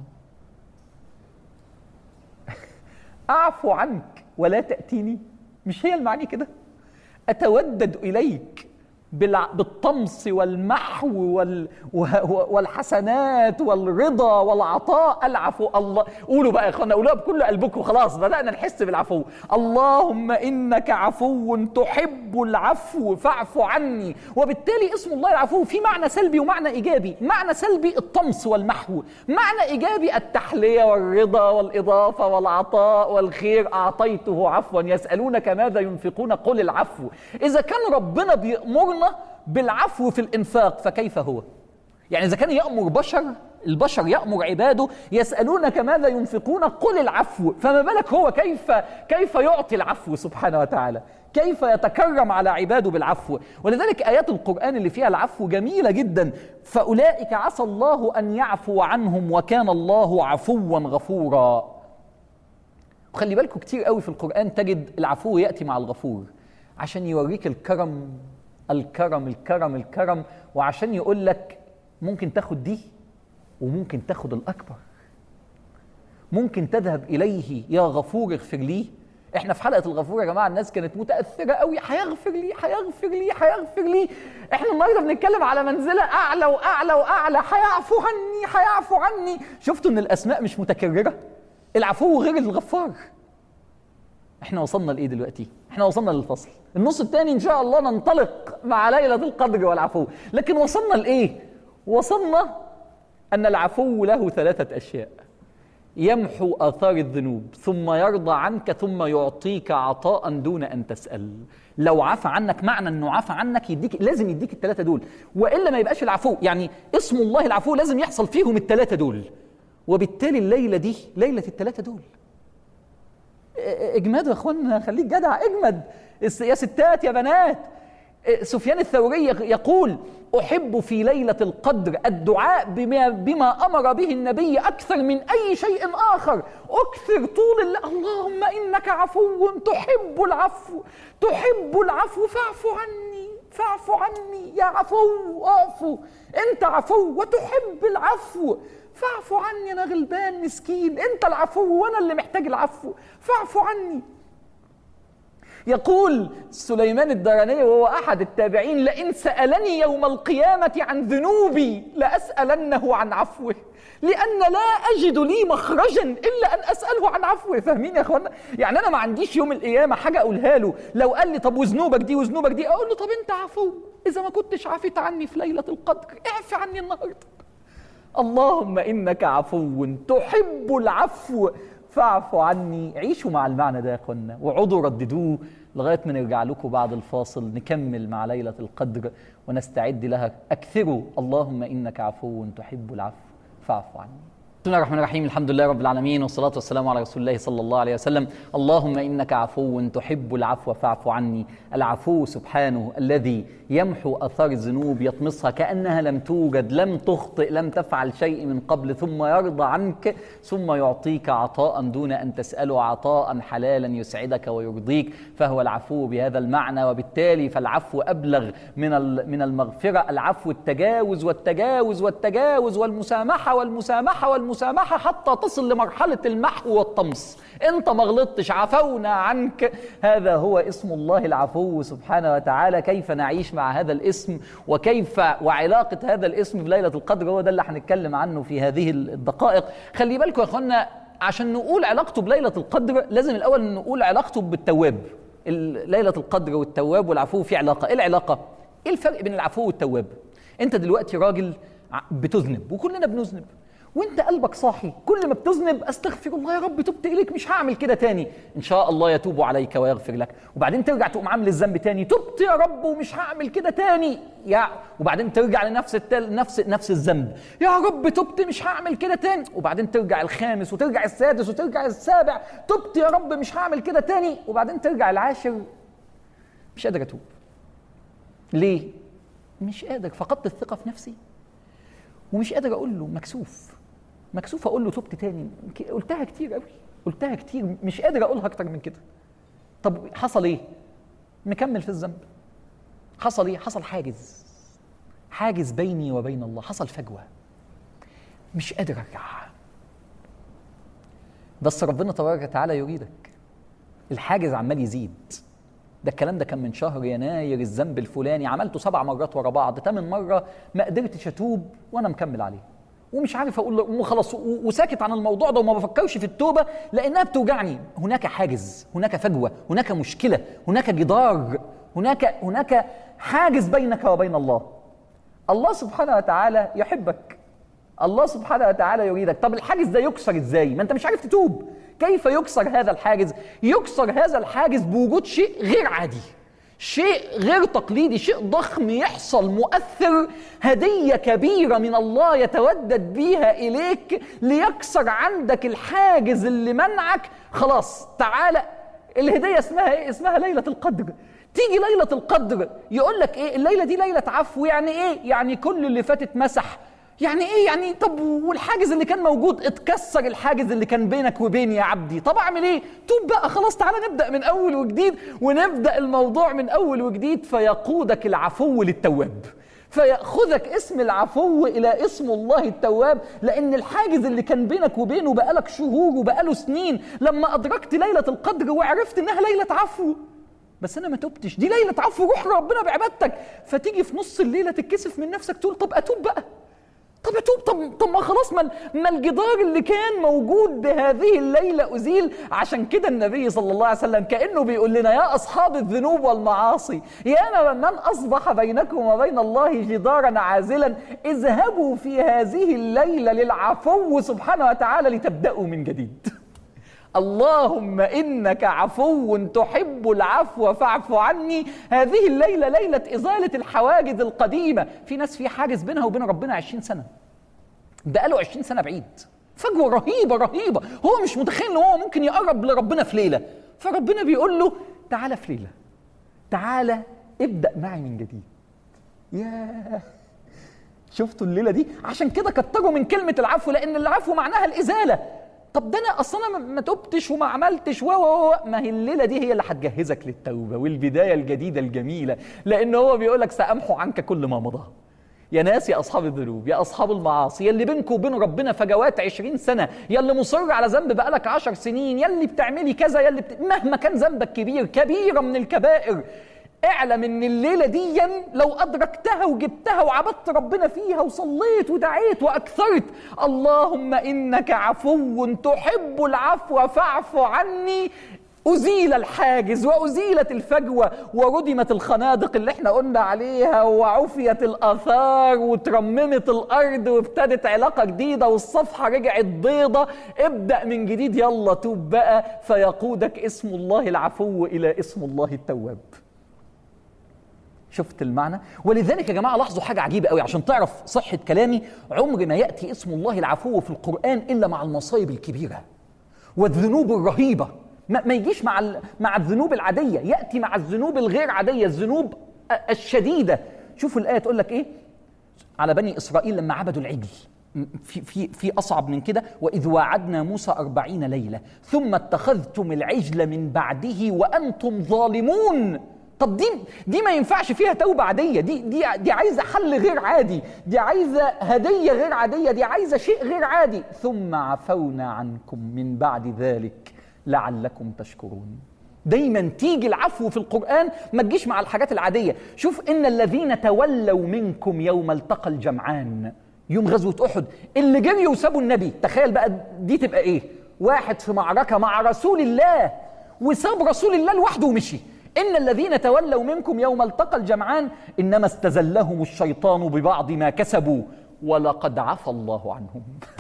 اعفو عنك ولا تاتيني مش هي المعني كده اتودد اليك بالطمس والمحو وال والحسنات والرضا والعطاء العفو الله قولوا بقى يا اخوانا قولوها بكل قلبكم خلاص بدانا نحس بالعفو اللهم انك عفو تحب العفو فاعف عني وبالتالي اسم الله العفو في معنى سلبي ومعنى ايجابي معنى سلبي الطمس والمحو معنى ايجابي التحليه والرضا والاضافه والعطاء والخير اعطيته عفوا يسالونك ماذا ينفقون قل العفو اذا كان ربنا بيامرنا بالعفو في الانفاق فكيف هو يعني اذا كان يامر بشر البشر يامر عباده يسالونك ماذا ينفقون قل العفو فما بالك هو كيف كيف يعطي العفو سبحانه وتعالى كيف يتكرم على عباده بالعفو ولذلك ايات القران اللي فيها العفو جميله جدا فاولئك عسى الله ان يعفو عنهم وكان الله عفوا غفورا وخلي بالكم كتير قوي في القران تجد العفو ياتي مع الغفور عشان يوريك الكرم الكرم الكرم الكرم وعشان يقول لك ممكن تاخد دي وممكن تاخد الأكبر ممكن تذهب إليه يا غفور اغفر لي احنا في حلقه الغفور يا جماعه الناس كانت متاثره قوي هيغفر لي هيغفر لي هيغفر لي احنا النهارده بنتكلم على منزله اعلى واعلى واعلى هيعفو عني هيعفو عني شفتوا ان الاسماء مش متكرره العفو غير الغفار احنا وصلنا لايه دلوقتي احنا وصلنا للفصل النص الثاني ان شاء الله ننطلق مع ليله القدر والعفو لكن وصلنا لايه وصلنا ان العفو له ثلاثه اشياء يمحو آثار الذنوب ثم يرضى عنك ثم يعطيك عطاء دون أن تسأل لو عفى عنك معنى أنه عفى عنك يديك لازم يديك الثلاثة دول وإلا ما يبقاش العفو يعني اسم الله العفو لازم يحصل فيهم الثلاثة دول وبالتالي الليلة دي ليلة الثلاثة دول اجمدوا يا اخوانا خليك جدع اجمد يا ستات يا بنات سفيان الثوري يقول أحب في ليلة القدر الدعاء بما, بما أمر به النبي أكثر من أي شيء آخر أكثر طول الليل اللهم إنك عفو تحب العفو تحب العفو فاعف عني فاعف عني يا عفو اعفو أنت عفو وتحب العفو فاعف عني أنا غلبان مسكين أنت العفو وأنا اللي محتاج العفو فاعف عني يقول سليمان الدراني وهو أحد التابعين لئن سألني يوم القيامة عن ذنوبي لأسألنه عن عفوه لأن لا أجد لي مخرجا إلا أن أسأله عن عفوه فاهمين يا أخوانا يعني أنا ما عنديش يوم القيامة حاجة أقولها له لو قال لي طب وذنوبك دي وذنوبك دي أقول له طب أنت عفو إذا ما كنتش عافيت عني في ليلة القدر اعفي عني النهاردة اللهم إنك عفو تحب العفو فاعفوا عني عيشوا مع المعنى ده يا اخوانا واقعدوا رددوه لغايه ما نرجع لكم بعد الفاصل نكمل مع ليله القدر ونستعد لها اكثروا اللهم انك عفو تحب العفو فاعف عني بسم الله الرحمن الرحيم الحمد لله رب العالمين والصلاة والسلام على رسول الله صلى الله عليه وسلم اللهم إنك عفو تحب العفو فاعف عني العفو سبحانه الذي يمحو أثار الذنوب يطمسها كأنها لم توجد لم تخطئ لم تفعل شيء من قبل ثم يرضى عنك ثم يعطيك عطاء دون أن تسأله عطاء حلالا يسعدك ويرضيك فهو العفو بهذا المعنى وبالتالي فالعفو أبلغ من من المغفرة العفو التجاوز والتجاوز والتجاوز والمسامحة والمسامحة والمسامحة المسامحة حتى تصل لمرحلة المحو والطمس انت ما غلطتش عفونا عنك هذا هو اسم الله العفو سبحانه وتعالى كيف نعيش مع هذا الاسم وكيف وعلاقة هذا الاسم بليلة القدر هو ده اللي هنتكلم عنه في هذه الدقائق خلي بالكم يا اخوانا عشان نقول علاقته بليلة القدر لازم الأول نقول علاقته بالتواب ليلة القدر والتواب والعفو في علاقة ايه العلاقة؟ ايه الفرق بين العفو والتواب؟ انت دلوقتي راجل بتذنب وكلنا بنذنب وانت قلبك صاحي كل ما بتذنب استغفر الله يا رب تبت اليك مش هعمل كده تاني ان شاء الله يتوب عليك ويغفر لك وبعدين ترجع تقوم عامل الذنب تاني تبت يا رب ومش هعمل كده تاني يا وبعدين ترجع لنفس التل... نفس نفس الذنب يا رب تبت مش هعمل كده تاني وبعدين ترجع الخامس وترجع السادس وترجع السابع تبت يا رب مش هعمل كده تاني وبعدين ترجع العاشر مش قادر اتوب ليه مش قادر فقدت الثقه في نفسي ومش قادر اقول له مكسوف مكسوف اقول له تبت تاني قلتها كتير قوي قلتها كتير مش قادر اقولها اكتر من كده طب حصل ايه مكمل في الذنب حصل ايه حصل حاجز حاجز بيني وبين الله حصل فجوه مش قادر ارجع بس ربنا تبارك وتعالى يريدك الحاجز عمال يزيد ده الكلام ده كان من شهر يناير الذنب الفلاني عملته سبع مرات ورا بعض ثمان مره ما قدرتش اتوب وانا مكمل عليه ومش عارف اقول وخلاص وساكت عن الموضوع ده وما بفكرش في التوبه لانها بتوجعني هناك حاجز هناك فجوه هناك مشكله هناك جدار هناك هناك حاجز بينك وبين الله الله سبحانه وتعالى يحبك الله سبحانه وتعالى يريدك طب الحاجز ده يكسر ازاي ما انت مش عارف تتوب كيف يكسر هذا الحاجز يكسر هذا الحاجز بوجود شيء غير عادي شيء غير تقليدي شيء ضخم يحصل مؤثر هدية كبيرة من الله يتودد بيها إليك ليكسر عندك الحاجز اللي منعك خلاص تعالى الهدية اسمها إيه؟ اسمها ليلة القدر تيجي ليلة القدر يقول لك إيه الليلة دي ليلة عفو يعني إيه يعني كل اللي فاتت مسح يعني ايه يعني طب والحاجز اللي كان موجود اتكسر الحاجز اللي كان بينك وبيني يا عبدي طب اعمل ايه توب بقى خلاص تعالى نبدا من اول وجديد ونبدا الموضوع من اول وجديد فيقودك العفو للتواب فيأخذك اسم العفو إلى اسم الله التواب لأن الحاجز اللي كان بينك وبينه بقالك شهور وبقاله سنين لما أدركت ليلة القدر وعرفت إنها ليلة عفو بس أنا ما تبتش دي ليلة عفو روح ربنا بعبادتك فتيجي في نص الليلة تتكسف من نفسك تقول طب أتوب بقى طب اتوب طب طب ما خلاص ما ما الجدار اللي كان موجود بهذه الليله ازيل عشان كده النبي صلى الله عليه وسلم كانه بيقول لنا يا اصحاب الذنوب والمعاصي يا من اصبح بينكم وبين الله جدارا عازلا اذهبوا في هذه الليله للعفو سبحانه وتعالى لتبداوا من جديد اللهم انك عفو تحب العفو فاعف عني هذه الليله ليله ازاله الحواجز القديمه في ناس في حاجز بينها وبين ربنا 20 سنه بقاله 20 سنه بعيد فجوه رهيبه رهيبه هو مش متخيل ان هو ممكن يقرب لربنا في ليله فربنا بيقول له تعالى في ليله تعالى ابدا معي من جديد ياه شفتوا الليله دي عشان كده كتروا من كلمه العفو لان العفو معناها الازاله طب ده انا اصلا ما- ما تبتش وما عملتش و و و ما هي الليله دي هي اللي هتجهزك للتوبه والبدايه الجديده الجميله لان هو بيقول لك سامحو عنك كل ما مضى يا ناس يا اصحاب الذنوب يا اصحاب المعاصي يا اللي بينكم وبين ربنا فجوات عشرين سنه يا اللي مصر على ذنب بقالك عشر سنين يا اللي بتعملي كذا يا اللي بت... مهما كان ذنبك كبير كبيره من الكبائر اعلم ان الليله دي لو ادركتها وجبتها وعبدت ربنا فيها وصليت ودعيت واكثرت اللهم انك عفو تحب العفو فاعف عني أزيل الحاجز وأزيلت الفجوة وردمت الخنادق اللي احنا قلنا عليها وعفيت الآثار وترممت الأرض وابتدت علاقة جديدة والصفحة رجعت بيضة ابدأ من جديد يلا توب بقى فيقودك اسم الله العفو إلى اسم الله التواب شفت المعنى ولذلك يا جماعه لاحظوا حاجه عجيبه قوي عشان تعرف صحه كلامي عمر ما ياتي اسم الله العفو في القران الا مع المصايب الكبيره والذنوب الرهيبه ما, ما يجيش مع ال- مع الذنوب العاديه ياتي مع الذنوب الغير عاديه الذنوب ا- الشديده شوفوا الايه تقول لك ايه على بني اسرائيل لما عبدوا العجل م- في في في اصعب من كده واذ واعدنا موسى أربعين ليله ثم اتخذتم العجل من بعده وانتم ظالمون طب دي دي ما ينفعش فيها توبه عاديه دي دي دي عايزه حل غير عادي دي عايزه هديه غير عاديه دي عايزه شيء غير عادي ثم عفونا عنكم من بعد ذلك لعلكم تشكرون دايما تيجي العفو في القرآن ما تجيش مع الحاجات العادية شوف إن الذين تولوا منكم يوم التقى الجمعان يوم غزوة أحد اللي جريوا وسابوا النبي تخيل بقى دي تبقى إيه واحد في معركة مع رسول الله وساب رسول الله لوحده ومشي إن الذين تولوا منكم يوم التقى الجمعان إنما استزلهم الشيطان ببعض ما كسبوا ولقد عفى الله عنهم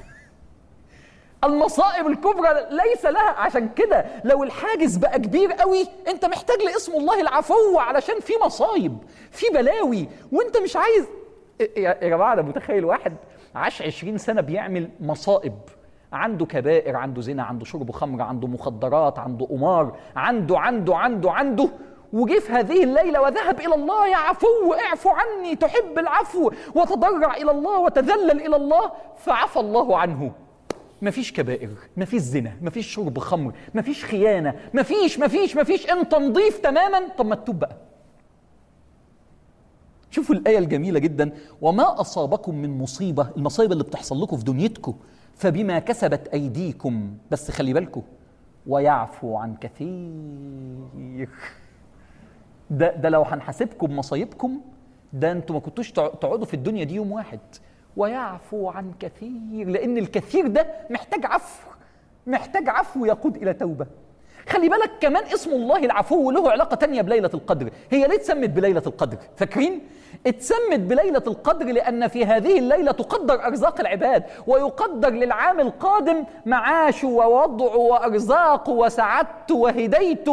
المصائب الكبرى ليس لها عشان كده لو الحاجز بقى كبير قوي انت محتاج لاسم الله العفو علشان في مصايب في بلاوي وانت مش عايز يا يا جماعه انا متخيل واحد عاش 20 سنه بيعمل مصائب عنده كبائر عنده زنا عنده شرب خمر عنده مخدرات عنده قمار عنده عنده عنده عنده وجه في هذه الليله وذهب الى الله يا عفو اعفو عني تحب العفو وتضرع الى الله وتذلل الى الله فعفى الله عنه مفيش كبائر مفيش زنا مفيش شرب خمر مفيش خيانه مفيش مفيش مفيش انت نضيف تماما طب ما تتوب بقى شوفوا الآية الجميلة جدا وما أصابكم من مصيبة المصايب اللي بتحصل لكم في دنيتكم فبما كسبت أيديكم بس خلي بالكم ويعفو عن كثير ده, ده لو هنحاسبكم بمصايبكم ده انتوا ما كنتوش تع- تقعدوا في الدنيا دي يوم واحد ويعفو عن كثير لأن الكثير ده محتاج عفو محتاج عفو يقود إلى توبة خلي بالك كمان اسم الله العفو له علاقة تانية بليلة القدر هي ليه اتسمت بليلة القدر فاكرين؟ اتسمت بليلة القدر لأن في هذه الليلة تقدر أرزاق العباد ويقدر للعام القادم معاشه ووضعه وأرزاقه وسعادته وهديته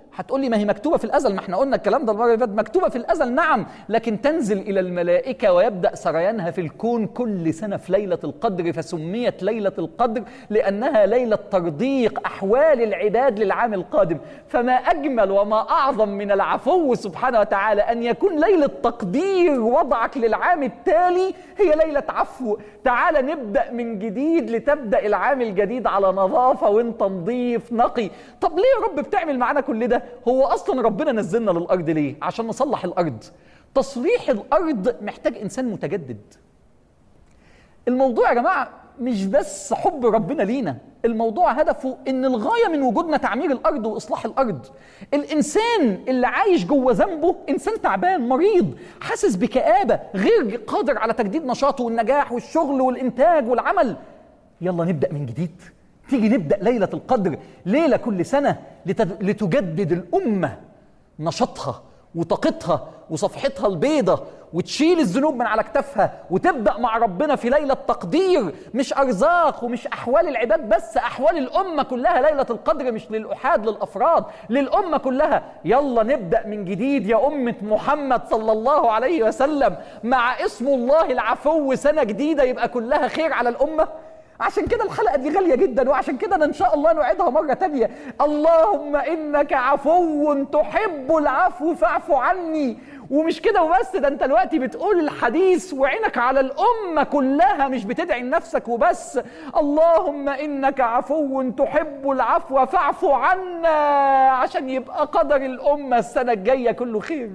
هتقول لي ما هي مكتوبة في الأزل ما احنا قلنا الكلام ده المرة اللي فاتت مكتوبة في الأزل نعم لكن تنزل إلى الملائكة ويبدأ سريانها في الكون كل سنة في ليلة القدر فسميت ليلة القدر لأنها ليلة ترضيق أحوال العباد للعام القادم فما أجمل وما أعظم من العفو سبحانه وتعالى أن يكون ليلة تقدير وضعك للعام التالي هي ليلة عفو تعال نبدأ من جديد لتبدأ العام الجديد على نظافة وانت نظيف نقي طب ليه يا رب بتعمل معانا كل ده هو اصلا ربنا نزلنا للارض ليه عشان نصلح الارض تصليح الارض محتاج انسان متجدد الموضوع يا جماعه مش بس حب ربنا لينا الموضوع هدفه ان الغايه من وجودنا تعمير الارض واصلاح الارض الانسان اللي عايش جوه ذنبه انسان تعبان مريض حاسس بكآبه غير قادر على تجديد نشاطه والنجاح والشغل والانتاج والعمل يلا نبدا من جديد تيجي نبدا ليله القدر ليله كل سنه لتد... لتجدد الامه نشاطها وطاقتها وصفحتها البيضة وتشيل الذنوب من على كتافها وتبدا مع ربنا في ليله تقدير مش ارزاق ومش احوال العباد بس احوال الامه كلها ليله القدر مش للاحاد للافراد للامه كلها يلا نبدا من جديد يا امه محمد صلى الله عليه وسلم مع اسم الله العفو سنه جديده يبقى كلها خير على الامه عشان كده الحلقة دي غالية جدا وعشان كده أنا إن شاء الله نعيدها مرة تانية اللهم إنك عفو تحب العفو فاعف عني ومش كده وبس ده انت دلوقتي بتقول الحديث وعينك على الأمة كلها مش بتدعي لنفسك وبس اللهم إنك عفو تحب العفو فاعف عنا عشان يبقى قدر الأمة السنة الجاية كله خير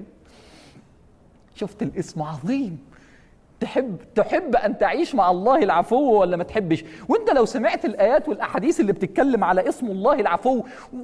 شفت الاسم عظيم تحب تحب ان تعيش مع الله العفو ولا ما تحبش وانت لو سمعت الايات والاحاديث اللي بتتكلم على اسم الله العفو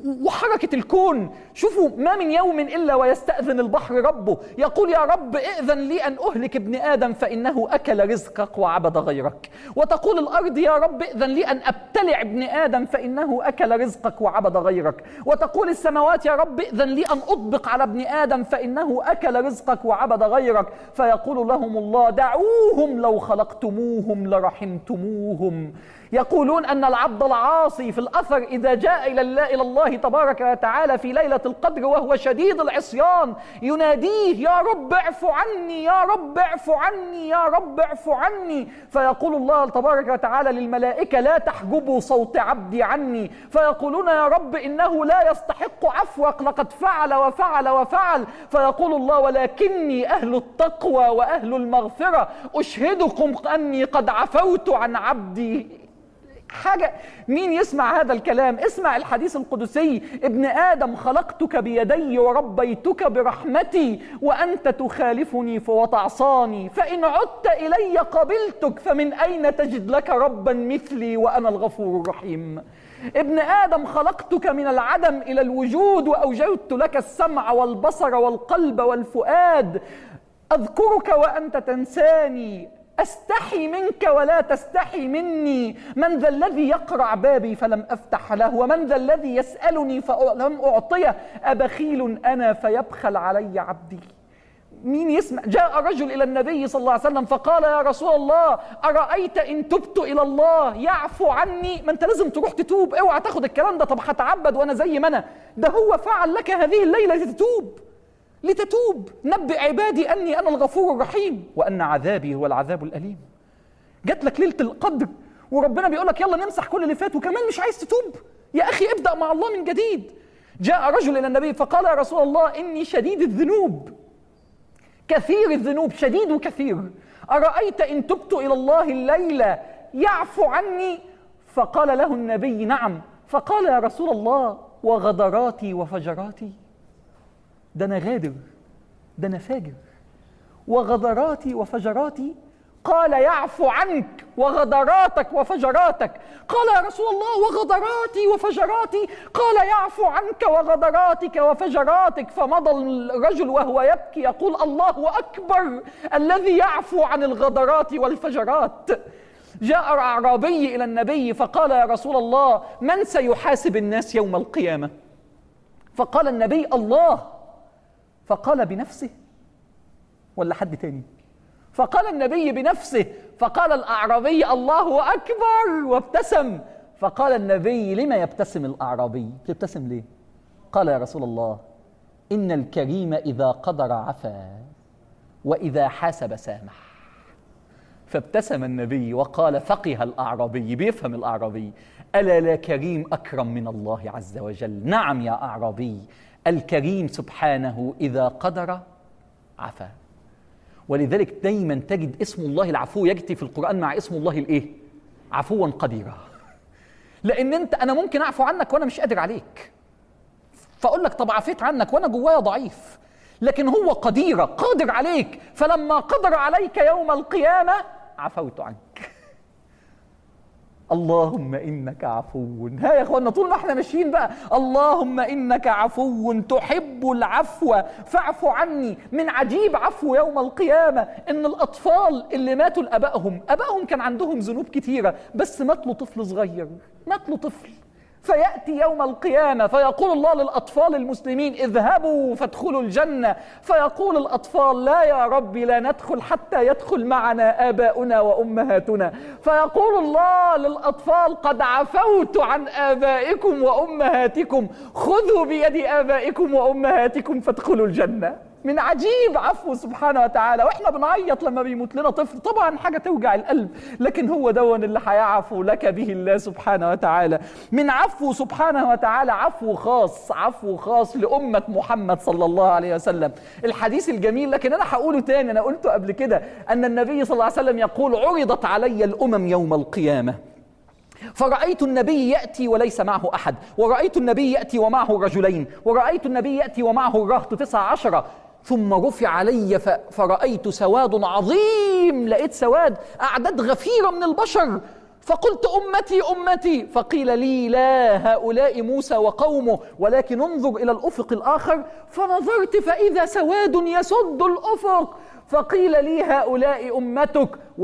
وحركه الكون شوفوا ما من يوم الا ويستاذن البحر ربه يقول يا رب ائذن لي ان اهلك ابن ادم فانه اكل رزقك وعبد غيرك وتقول الارض يا رب ائذن لي ان ابتلع ابن ادم فانه اكل رزقك وعبد غيرك وتقول السماوات يا رب ائذن لي ان اطبق على ابن ادم فانه اكل رزقك وعبد غيرك فيقول لهم الله دعوا دعوهم لو خلقتموهم لرحمتموهم يقولون ان العبد العاصي في الاثر اذا جاء الى الله, إلى الله تبارك وتعالى في ليله القدر وهو شديد العصيان يناديه يا رب اعف عني يا رب اعف عني يا رب اعف عني فيقول الله تبارك وتعالى للملائكه لا تحجبوا صوت عبدي عني فيقولون يا رب انه لا يستحق عفوك لقد فعل وفعل وفعل فيقول الله ولكني اهل التقوى واهل المغفره اشهدكم اني قد عفوت عن عبدي حاجة مين يسمع هذا الكلام اسمع الحديث القدسي ابن آدم خلقتك بيدي وربيتك برحمتي وأنت تخالفني وتعصاني فإن عدت إلي قبلتك فمن أين تجد لك ربا مثلي وأنا الغفور الرحيم ابن آدم خلقتك من العدم إلى الوجود وأوجدت لك السمع والبصر والقلب والفؤاد أذكرك وأنت تنساني استحي منك ولا تستحي مني من ذا الذي يقرع بابي فلم افتح له ومن ذا الذي يسالني فلم اعطيه ابخيل انا فيبخل علي عبدي مين يسمع جاء رجل الى النبي صلى الله عليه وسلم فقال يا رسول الله ارايت ان تبت الى الله يعفو عني ما انت لازم تروح تتوب اوعى تاخد الكلام ده طب هتعبد وانا زي ما انا ده هو فعل لك هذه الليله لتتوب لتتوب نبئ عبادي اني انا الغفور الرحيم وان عذابي هو العذاب الاليم جات لك ليله القدر وربنا بيقول لك يلا نمسح كل اللي فات وكمان مش عايز تتوب يا اخي ابدا مع الله من جديد جاء رجل الى النبي فقال يا رسول الله اني شديد الذنوب كثير الذنوب شديد وكثير ارايت ان تبت الى الله الليله يعفو عني فقال له النبي نعم فقال يا رسول الله وغدراتي وفجراتي ده انا غادر ده انا فاجر وغدراتي وفجراتي قال يعفو عنك وغدراتك وفجراتك قال يا رسول الله وغدراتي وفجراتي قال يعفو عنك وغدراتك وفجراتك فمضى الرجل وهو يبكي يقول الله اكبر الذي يعفو عن الغدرات والفجرات جاء اعرابي الى النبي فقال يا رسول الله من سيحاسب الناس يوم القيامه فقال النبي الله فقال بنفسه ولا حد تاني فقال النبي بنفسه فقال الأعرابي الله أكبر وابتسم فقال النبي لما يبتسم الأعرابي تبتسم ليه قال يا رسول الله إن الكريم إذا قدر عفا وإذا حاسب سامح فابتسم النبي وقال فقه الأعرابي بيفهم الأعرابي ألا لا كريم أكرم من الله عز وجل نعم يا أعرابي الكريم سبحانه إذا قدر عفا ولذلك دايما تجد اسم الله العفو يجتي في القرآن مع اسم الله الإيه؟ عفوا قديرا لأن أنت أنا ممكن أعفو عنك وأنا مش قادر عليك فأقول لك طب عفيت عنك وأنا جوايا ضعيف لكن هو قدير قادر عليك فلما قدر عليك يوم القيامة عفوت عنك اللهم انك عفو ها يا اخوانا طول ما احنا ماشيين بقى اللهم انك عفو تحب العفو فاعف عني من عجيب عفو يوم القيامه ان الاطفال اللي ماتوا لابائهم ابائهم كان عندهم ذنوب كتيره بس مات له طفل صغير مات له طفل فياتي يوم القيامه فيقول الله للاطفال المسلمين اذهبوا فادخلوا الجنه فيقول الاطفال لا يا رب لا ندخل حتى يدخل معنا اباؤنا وامهاتنا فيقول الله للاطفال قد عفوت عن ابائكم وامهاتكم خذوا بيد ابائكم وامهاتكم فادخلوا الجنه من عجيب عفو سبحانه وتعالى واحنا بنعيط لما بيموت لنا طفل طبعا حاجه توجع القلب لكن هو دون اللي هيعفو لك به الله سبحانه وتعالى من عفو سبحانه وتعالى عفو خاص عفو خاص لامه محمد صلى الله عليه وسلم الحديث الجميل لكن انا هقوله تاني انا قلته قبل كده ان النبي صلى الله عليه وسلم يقول عرضت علي الامم يوم القيامه فرأيت النبي يأتي وليس معه أحد ورأيت النبي يأتي ومعه رجلين ورأيت النبي يأتي ومعه الرهط تسعة عشرة ثم رفع علي فرأيت سواد عظيم لقيت سواد أعداد غفيرة من البشر فقلت أمتي أمتي فقيل لي لا هؤلاء موسى وقومه ولكن انظر إلى الأفق الآخر فنظرت فإذا سواد يسد الأفق فقيل لي هؤلاء أمتك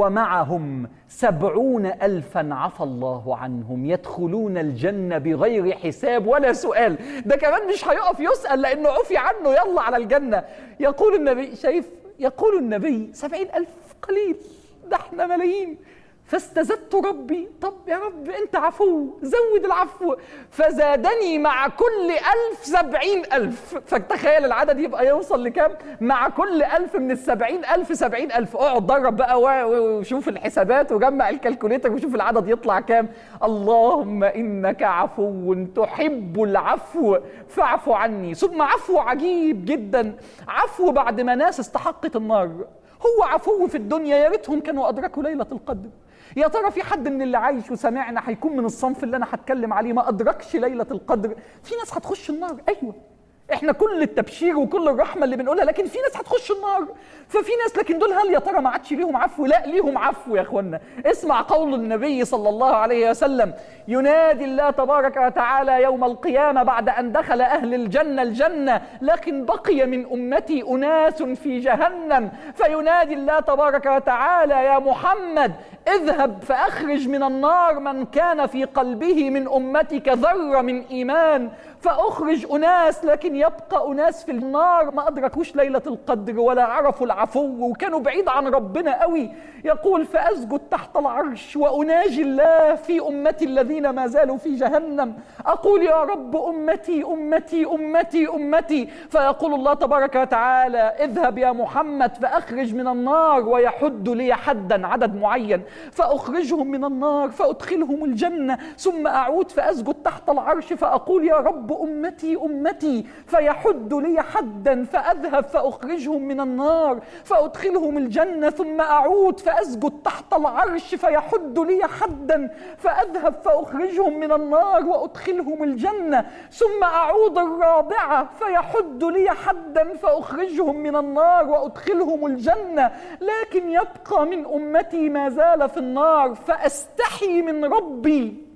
ومعهم سبعون ألفا عفى الله عنهم يدخلون الجنة بغير حساب ولا سؤال ده كمان مش هيقف يسأل لأنه عفي عنه يلا على الجنة يقول النبي شايف يقول النبي سبعين ألف قليل ده احنا ملايين فاستزدت ربي طب يا رب انت عفو زود العفو فزادني مع كل ألف سبعين ألف فتخيل العدد يبقى يوصل لكام مع كل ألف من السبعين ألف سبعين ألف اقعد درب بقى وشوف الحسابات وجمع الكالكوليتر وشوف العدد يطلع كام اللهم إنك عفو تحب العفو فاعف عني ثم عفو عجيب جدا عفو بعد ما ناس استحقت النار هو عفو في الدنيا يا ريتهم كانوا أدركوا ليلة القدر يا ترى في حد من اللي عايش وسمعنا هيكون من الصنف اللي انا هتكلم عليه ما ادركش ليله القدر في ناس هتخش النار ايوه احنا كل التبشير وكل الرحمه اللي بنقولها لكن في ناس هتخش النار ففي ناس لكن دول هل يا ترى ما عادش ليهم عفو لا ليهم عفو يا اخوانا اسمع قول النبي صلى الله عليه وسلم ينادي الله تبارك وتعالى يوم القيامه بعد ان دخل اهل الجنه الجنه لكن بقي من امتي اناس في جهنم فينادي الله تبارك وتعالى يا محمد اذهب فاخرج من النار من كان في قلبه من امتك ذره من ايمان فاخرج اناس لكن يبقى اناس في النار ما ادركوش ليله القدر ولا عرفوا العفو وكانوا بعيد عن ربنا قوي يقول فاسجد تحت العرش واناجي الله في امتي الذين ما زالوا في جهنم اقول يا رب امتي امتي امتي امتي فيقول الله تبارك وتعالى اذهب يا محمد فاخرج من النار ويحد لي حدا عدد معين فاخرجهم من النار فادخلهم الجنه ثم اعود فاسجد تحت العرش فاقول يا رب امتي امتي فيحد لي حدا فاذهب فاخرجهم من النار فادخلهم الجنه ثم اعود فاسجد تحت العرش فيحد لي حدا فاذهب فاخرجهم من النار وادخلهم الجنه ثم اعود الرابعه فيحد لي حدا فاخرجهم من النار وادخلهم الجنه لكن يبقى من امتي ما زال في النار فاستحي من ربي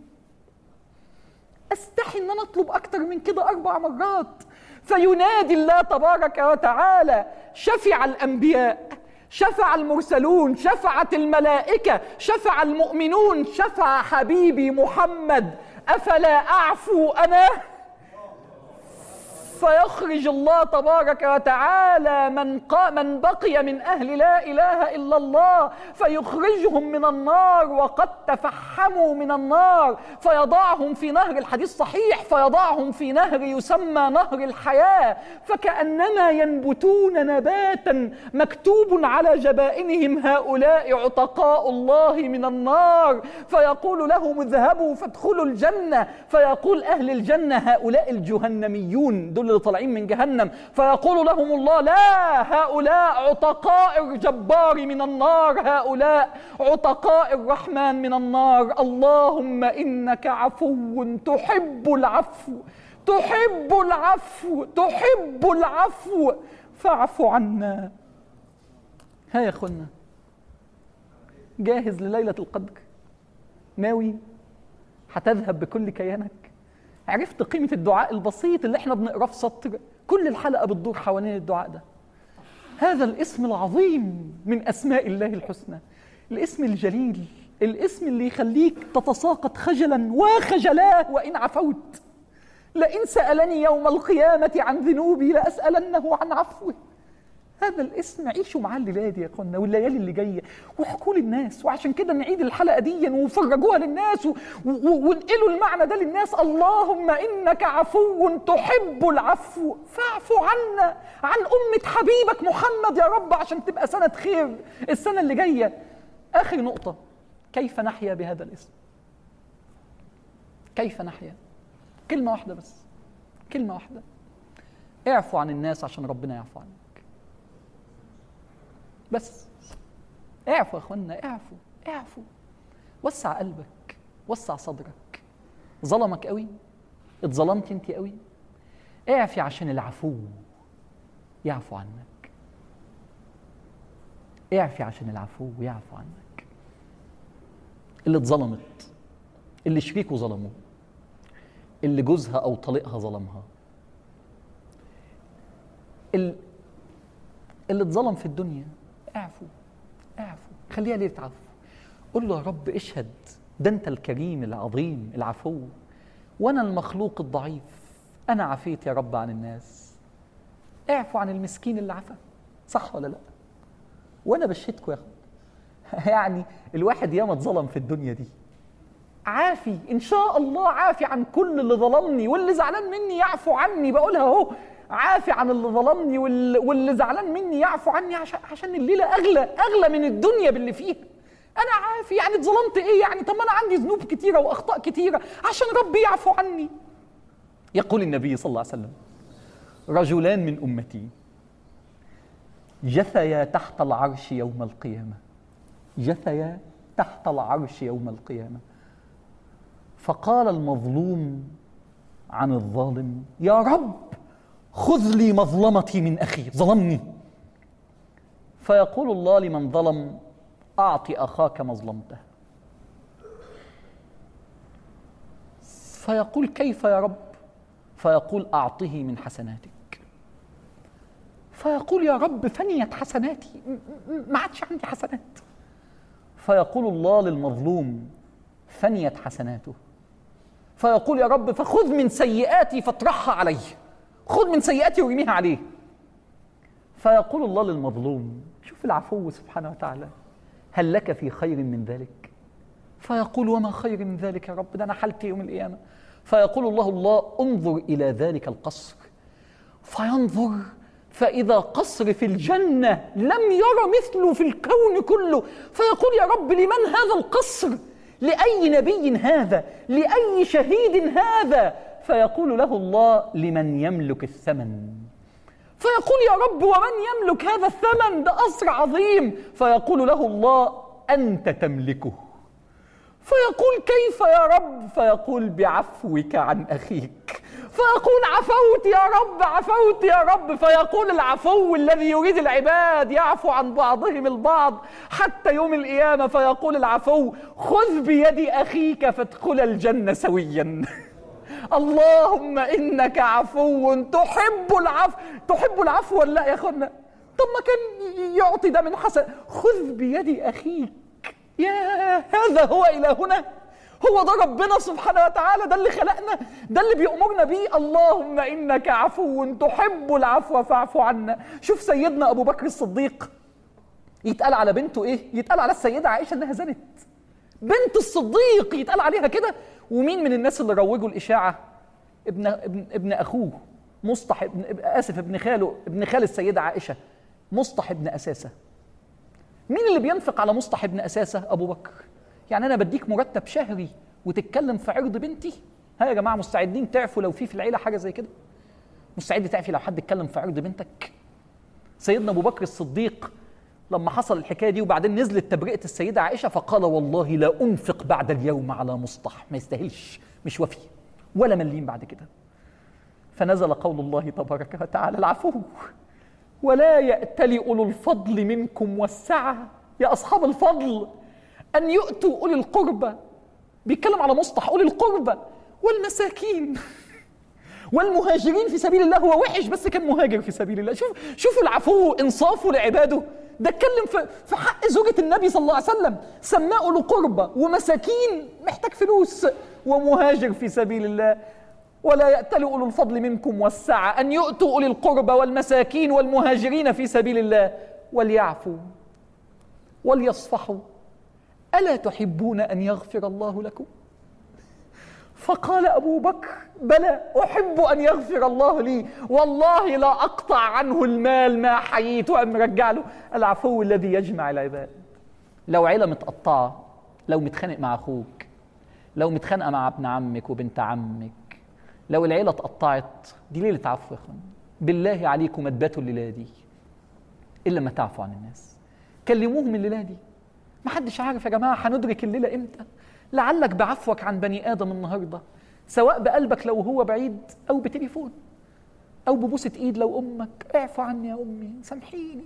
استحي ان انا اطلب اكتر من كده اربع مرات فينادي الله تبارك وتعالى شفع الانبياء شفع المرسلون شفعت الملائكه شفع المؤمنون شفع حبيبي محمد افلا اعفو انا فيخرج الله تبارك وتعالى من, قا من بقي من أهل لا إله إلا الله فيخرجهم من النار وقد تفحموا من النار فيضعهم في نهر الحديث صحيح فيضعهم في نهر يسمى نهر الحياة فكأنما ينبتون نباتا مكتوب على جبائنهم هؤلاء عتقاء الله من النار فيقول لهم اذهبوا فادخلوا الجنة فيقول أهل الجنة هؤلاء الجهنميون دول اللي طالعين من جهنم فيقول لهم الله لا هؤلاء عتقاء الجبار من النار هؤلاء عتقاء الرحمن من النار اللهم إنك عفو تحب العفو تحب العفو تحب العفو فاعف عنا ها يا اخوانا جاهز لليلة القدر ناوي هتذهب بكل كيانك عرفت قيمة الدعاء البسيط اللي احنا بنقراه في سطر كل الحلقة بتدور حوالين الدعاء ده هذا الاسم العظيم من أسماء الله الحسنى الاسم الجليل الاسم اللي يخليك تتساقط خجلا وخجلاه وإن عفوت لئن سألني يوم القيامة عن ذنوبي لأسألنه عن عفوه هذا الاسم عيشوا معاه الليله دي يا اخوانا والليالي اللي جايه واحكوا للناس وعشان كده نعيد الحلقه دي وفرجوها للناس وانقلوا المعنى ده للناس اللهم انك عفو تحب العفو فاعف عنا عن امه حبيبك محمد يا رب عشان تبقى سنه خير السنه اللي جايه اخر نقطه كيف نحيا بهذا الاسم كيف نحيا كلمه واحده بس كلمه واحده اعفوا عن الناس عشان ربنا يعفو عنك بس اعفوا يا اخوانا اعفوا اعفوا وسع قلبك وسع صدرك ظلمك قوي اتظلمت انت قوي اعفي عشان العفو يعفو عنك اعفي عشان العفو يعفو عنك اللي اتظلمت اللي شريكه ظلمه اللي جوزها او طليقها ظلمها اللي اتظلم في الدنيا اعفو اعفو خليها ليلة عفو قل له يا رب اشهد ده انت الكريم العظيم العفو وانا المخلوق الضعيف انا عفيت يا رب عن الناس اعفو عن المسكين اللي عفا صح ولا لا وانا بشهدكم يا اخوان يعني الواحد ياما اتظلم في الدنيا دي عافي ان شاء الله عافي عن كل اللي ظلمني واللي زعلان مني يعفو عني بقولها اهو عافي عن اللي ظلمني واللي زعلان مني يعفو عني عشان عشان الليله اغلى اغلى من الدنيا باللي فيها انا عافي يعني اتظلمت ايه يعني طب ما انا عندي ذنوب كتيره واخطاء كتيره عشان ربي يعفو عني يقول النبي صلى الله عليه وسلم رجلان من امتي جثيا تحت العرش يوم القيامه جثيا تحت العرش يوم القيامه فقال المظلوم عن الظالم يا رب خذ لي مظلمتي من أخي ظلمني فيقول الله لمن ظلم أعط أخاك مظلمته فيقول كيف يا رب فيقول أعطه من حسناتك فيقول يا رب فنيت حسناتي ما عادش عندي حسنات فيقول الله للمظلوم فنيت حسناته فيقول يا رب فخذ من سيئاتي فاطرحها عليه خذ من سيئاتي وارميها عليه فيقول الله للمظلوم شوف العفو سبحانه وتعالى هل لك في خير من ذلك فيقول وما خير من ذلك يا رب ده انا حالتي يوم القيامه فيقول الله الله انظر الى ذلك القصر فينظر فإذا قصر في الجنة لم ير مثله في الكون كله فيقول يا رب لمن هذا القصر لأي نبي هذا لأي شهيد هذا فيقول له الله لمن يملك الثمن فيقول يا رب ومن يملك هذا الثمن ده قصر عظيم فيقول له الله أنت تملكه فيقول كيف يا رب فيقول بعفوك عن أخيك فيقول عفوت يا رب عفوت يا رب فيقول العفو الذي يريد العباد يعفو عن بعضهم البعض حتى يوم القيامة فيقول العفو خذ بيد أخيك فادخل الجنة سويا اللهم انك عفو تحب العفو تحب العفو ولا لا يا اخوانا طب ما كان يعطي ده من حسن خذ بيد اخيك يا هذا هو الهنا هو ده ربنا سبحانه وتعالى ده اللي خلقنا ده اللي بيأمرنا بيه اللهم إنك عفو تحب العفو فاعف عنا شوف سيدنا أبو بكر الصديق يتقال على بنته إيه يتقال على السيدة عائشة إنها زنت بنت الصديق يتقال عليها كده ومين من الناس اللي روجوا الإشاعة ابن ابن ابن أخوه مصطح ابن آسف ابن خاله ابن خال السيدة عائشة مصطح ابن أساسة مين اللي بينفق على مصطح ابن أساسة أبو بكر يعني أنا بديك مرتب شهري وتتكلم في عرض بنتي ها يا جماعة مستعدين تعفوا لو في في العيلة حاجة زي كده مستعد تعفي لو حد اتكلم في عرض بنتك سيدنا أبو بكر الصديق لما حصل الحكاية دي وبعدين نزلت تبرئة السيدة عائشة فقال والله لا أنفق بعد اليوم على مصطح ما يستاهلش مش وفي ولا مليم بعد كده فنزل قول الله تبارك وتعالى العفو ولا يأتل أولو الفضل منكم والسعة يا أصحاب الفضل أن يؤتوا أولي القربى بيتكلم على مصطح أولي القربى والمساكين والمهاجرين في سبيل الله هو وحش بس كان مهاجر في سبيل الله شوف شوفوا العفو انصافه لعباده ده اتكلم في, في حق زوجة النبي صلى الله عليه وسلم سماه له قربة ومساكين محتاج فلوس ومهاجر في سبيل الله ولا يأتل أولو الفضل منكم والسعة أن يؤتوا أولي القربى والمساكين والمهاجرين في سبيل الله وليعفوا وليصفحوا ألا تحبون أن يغفر الله لكم فقال أبو بكر بلى أحب أن يغفر الله لي والله لا أقطع عنه المال ما حييت وأم رجع له العفو الذي يجمع العباد لو عيلة متقطعة لو متخانق مع أخوك لو متخانقة مع ابن عمك وبنت عمك لو العيلة اتقطعت دي ليلة عفو يا اخوان بالله عليكم ما تباتوا الليلة دي إلا ما تعفوا عن الناس كلموهم الليلة دي ما حدش عارف يا جماعة هندرك الليلة إمتى لعلك بعفوك عن بني آدم النهاردة سواء بقلبك لو هو بعيد أو بتليفون أو ببوسة إيد لو أمك اعفو عني يا أمي سامحيني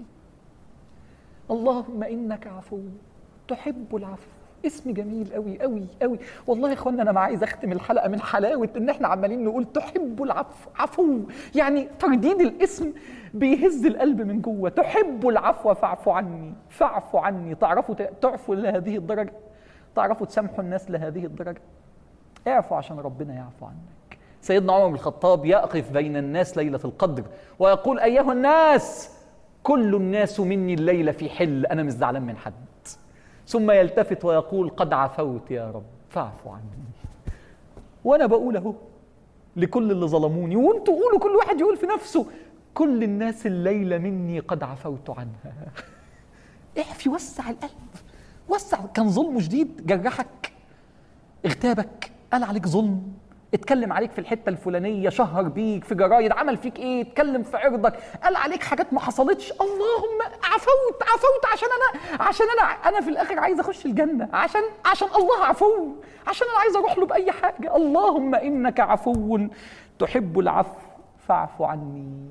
اللهم إنك عفو تحب العفو اسم جميل قوي قوي قوي والله يا اخوانا انا ما عايز اختم الحلقه من حلاوه ان احنا عمالين نقول تحب العفو عفو يعني ترديد الاسم بيهز القلب من جوه تحب العفو فاعف عني فاعف عني تعرفوا تعفوا لهذه الدرجه تعرفوا تسامحوا الناس لهذه الدرجه اعفوا عشان ربنا يعفو عنك سيدنا عمر بن الخطاب يقف بين الناس ليله القدر ويقول ايها الناس كل الناس مني الليله في حل انا مش زعلان من حد ثم يلتفت ويقول قد عفوت يا رب فاعف عني وانا بقول اهو لكل اللي ظلموني وانتوا قولوا كل واحد يقول في نفسه كل الناس الليلة مني قد عفوت عنها اعفي وسع القلب وسع كان ظلمه شديد جرحك اغتابك قال عليك ظلم اتكلم عليك في الحته الفلانيه شهر بيك في جرايد عمل فيك ايه اتكلم في عرضك قال عليك حاجات ما حصلتش اللهم عفوت عفوت عشان انا عشان انا انا في الاخر عايز اخش الجنه عشان عشان الله عفو عشان انا عايز اروح له باي حاجه اللهم انك عفو تحب العفو فاعف عني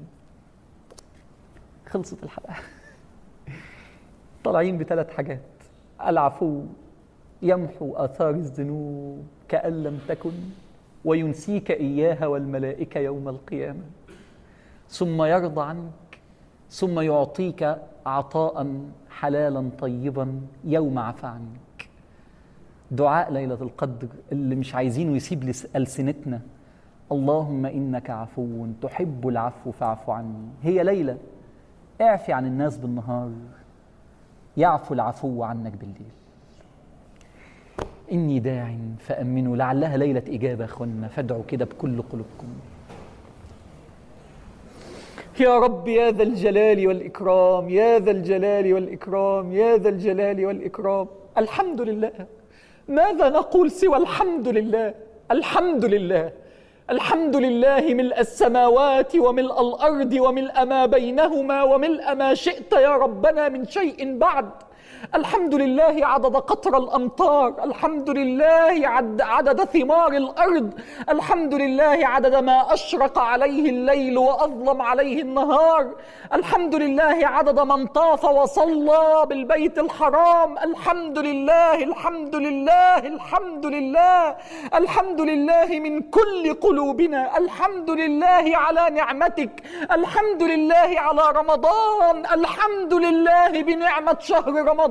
خلصت الحلقه طالعين بثلاث حاجات العفو يمحو اثار الذنوب كان لم تكن وينسيك اياها والملائكه يوم القيامه ثم يرضى عنك ثم يعطيك عطاء حلالا طيبا يوم عفى عنك دعاء ليله القدر اللي مش عايزينه يسيب السنتنا اللهم انك عفو تحب العفو فاعف عني هي ليله اعفي عن الناس بالنهار يعفو العفو عنك بالليل إني داع فأمنوا لعلها ليلة إجابة أخوانا فادعوا كده بكل قلوبكم يا رب يا ذا الجلال والإكرام يا ذا الجلال والإكرام يا ذا الجلال والإكرام الحمد لله ماذا نقول سوى الحمد لله الحمد لله الحمد لله ملء السماوات وملء الأرض وملء ما بينهما وملء ما شئت يا ربنا من شيء بعد الحمد لله عدد قطر الامطار الحمد لله عد عدد ثمار الارض الحمد لله عدد ما اشرق عليه الليل واظلم عليه النهار الحمد لله عدد من طاف وصلى بالبيت الحرام الحمد لله الحمد لله الحمد لله الحمد لله من كل قلوبنا الحمد لله على نعمتك الحمد لله على رمضان الحمد لله بنعمه شهر رمضان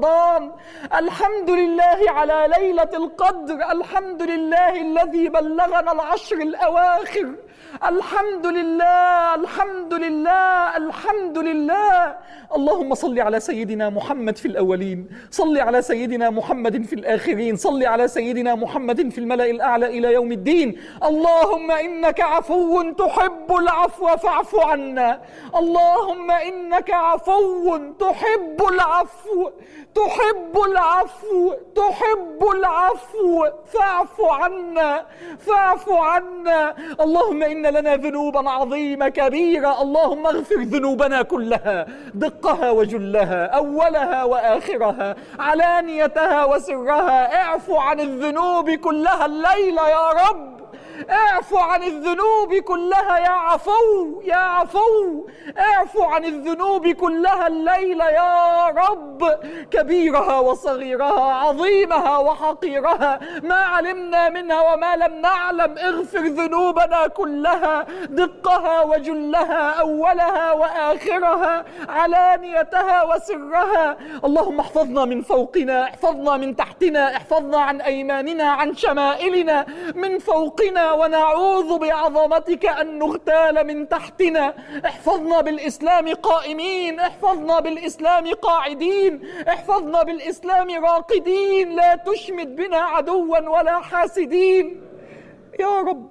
رمضان الحمد لله على ليلة القدر الحمد لله الذي بلغنا العشر الأواخر الحمد لله الحمد لله الحمد لله اللهم صل على سيدنا محمد في الأولين صل على سيدنا محمد في الآخرين صل على سيدنا محمد في الملأ الأعلى إلى يوم الدين اللهم إنك عفو تحب العفو فاعف عنا اللهم إنك عفو تحب العفو تحب العفو تحب العفو فاعف عنا فاعف عنا اللهم إن لنا ذنوبا عظيمة كبيرة اللهم اغفر ذنوبنا كلها دقها وجلها أولها وآخرها علانيتها وسرها اعف عن الذنوب كلها الليلة يا رب اعفو عن الذنوب كلها يا عفو يا عفو اعفو عن الذنوب كلها الليلة يا رب كبيرها وصغيرها عظيمها وحقيرها ما علمنا منها وما لم نعلم اغفر ذنوبنا كلها دقها وجلها أولها وآخرها علانيتها وسرها اللهم احفظنا من فوقنا احفظنا من تحتنا احفظنا عن أيماننا عن شمائلنا من فوقنا ونعوذ بعظمتك أن نغتال من تحتنا احفظنا بالإسلام قائمين احفظنا بالإسلام قاعدين احفظنا بالإسلام راقدين لا تشمت بنا عدوا ولا حاسدين يا رب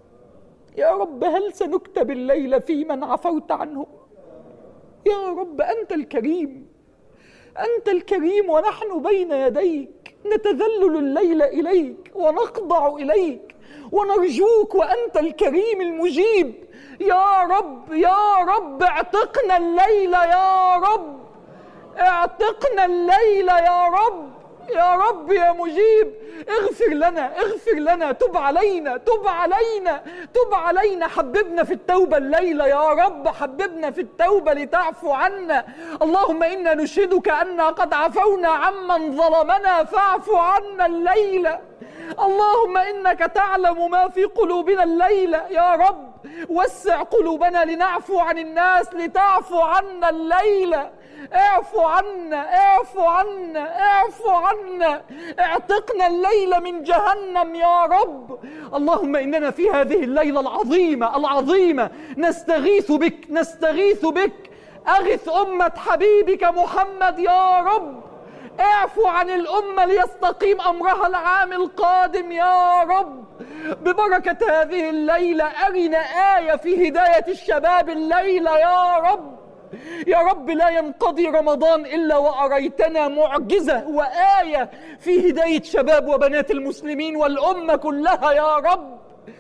يا رب هل سنكتب الليل في من عفوت عنه يا رب أنت الكريم أنت الكريم ونحن بين يديك نتذلل الليل إليك ونخضع إليك ونرجوك وأنت الكريم المجيب يا رب يا رب اعتقنا الليل يا رب اعتقنا الليل يا رب يا رب يا مجيب اغفر لنا اغفر لنا تب علينا تب علينا تب علينا حببنا في التوبة الليلة يا رب حببنا في التوبة لتعفو عنا اللهم إنا نشهدك أنا قد عفونا عمن ظلمنا فاعف عنا الليلة اللهم إنك تعلم ما في قلوبنا الليلة يا رب وسع قلوبنا لنعفو عن الناس لتعفو عنا الليلة اعفو عنا اعفو عنا اعفو عنا اعتقنا الليل من جهنم يا رب اللهم اننا في هذه الليله العظيمه العظيمه نستغيث بك نستغيث بك اغث امه حبيبك محمد يا رب اعفو عن الامه ليستقيم امرها العام القادم يا رب ببركه هذه الليله ارنا ايه في هدايه الشباب الليله يا رب يا رب لا ينقضي رمضان الا واريتنا معجزه وايه في هدايه شباب وبنات المسلمين والامه كلها يا رب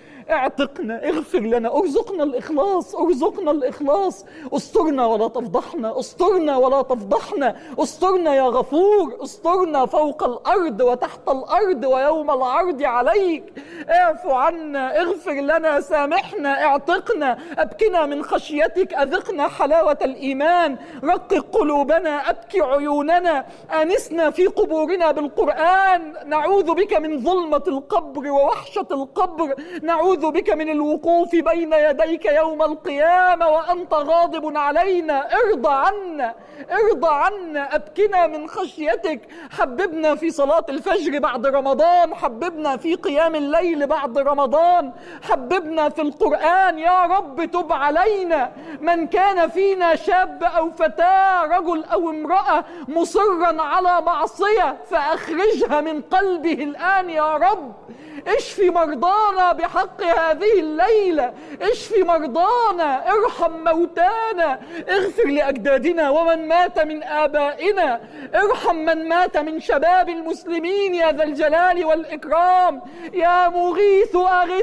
اعتقنا اغفر لنا ارزقنا الاخلاص ارزقنا الاخلاص استرنا ولا تفضحنا استرنا ولا تفضحنا استرنا يا غفور استرنا فوق الارض وتحت الارض ويوم العرض عليك اعفو عنا اغفر لنا سامحنا اعتقنا ابكنا من خشيتك اذقنا حلاوه الايمان رقق قلوبنا ابكي عيوننا انسنا في قبورنا بالقران نعوذ بك من ظلمه القبر ووحشه القبر نعوذ بك من الوقوف بين يديك يوم القيامه وانت غاضب علينا ارضى عنا ارضى عنا ابكنا من خشيتك حببنا في صلاه الفجر بعد رمضان حببنا في قيام الليل بعد رمضان حببنا في القران يا رب تب علينا من كان فينا شاب او فتاه رجل او امراه مصرا على معصيه فاخرجها من قلبه الان يا رب اشفي مرضانا بحق هذه الليله اشفي مرضانا ارحم موتانا اغفر لاجدادنا ومن مات من ابائنا ارحم من مات من شباب المسلمين يا ذا الجلال والاكرام يا مغيث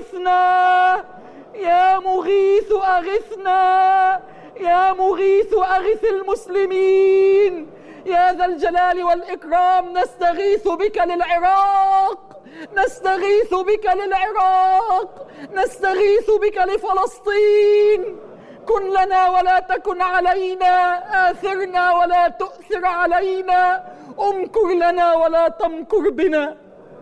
اغثنا يا مغيث اغثنا يا مغيث اغث المسلمين يا ذا الجلال والاكرام نستغيث بك للعراق نستغيث بك للعراق نستغيث بك لفلسطين كن لنا ولا تكن علينا آثرنا ولا تؤثر علينا امكر لنا ولا تمكر بنا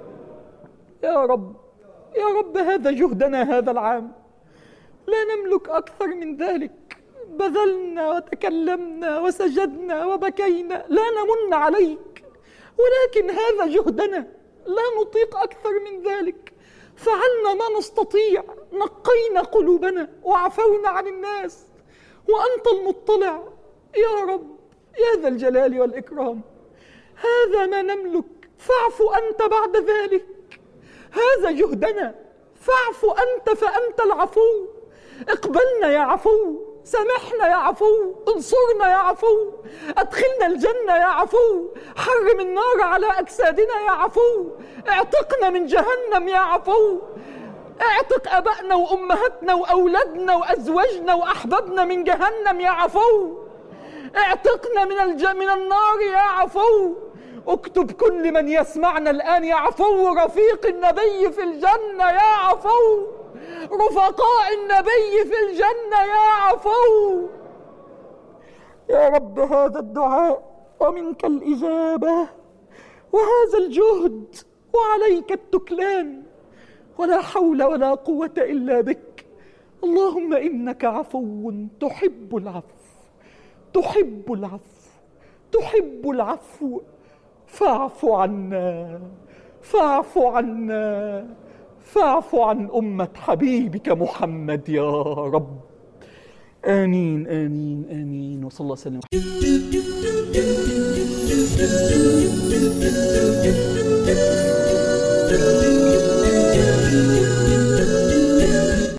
يا رب يا رب هذا جهدنا هذا العام لا نملك أكثر من ذلك بذلنا وتكلمنا وسجدنا وبكينا لا نمن عليك ولكن هذا جهدنا لا نطيق أكثر من ذلك فعلنا ما نستطيع نقينا قلوبنا وعفونا عن الناس وأنت المطلع يا رب يا ذا الجلال والإكرام هذا ما نملك فاعف أنت بعد ذلك هذا جهدنا فاعف أنت فأنت العفو اقبلنا يا عفو سامحنا يا عفو انصرنا يا عفو ادخلنا الجنة يا عفو حرم النار على أجسادنا يا عفو اعتقنا من جهنم يا عفو اعتق أبائنا وأمهاتنا وأولادنا وأزواجنا وأحبابنا من جهنم يا عفو اعتقنا من الج... من النار يا عفو اكتب كل من يسمعنا الآن يا عفو رفيق النبي في الجنة يا عفو رفقاء النبي في الجنة يا عفو يا رب هذا الدعاء ومنك الإجابة وهذا الجهد وعليك التكلان ولا حول ولا قوة إلا بك اللهم إنك عفو تحب العفو تحب العفو تحب العفو فاعف عنا فاعف عنا فاعف عن أمة حبيبك محمد يا رب آمين آمين آمين وصلى الله وسلم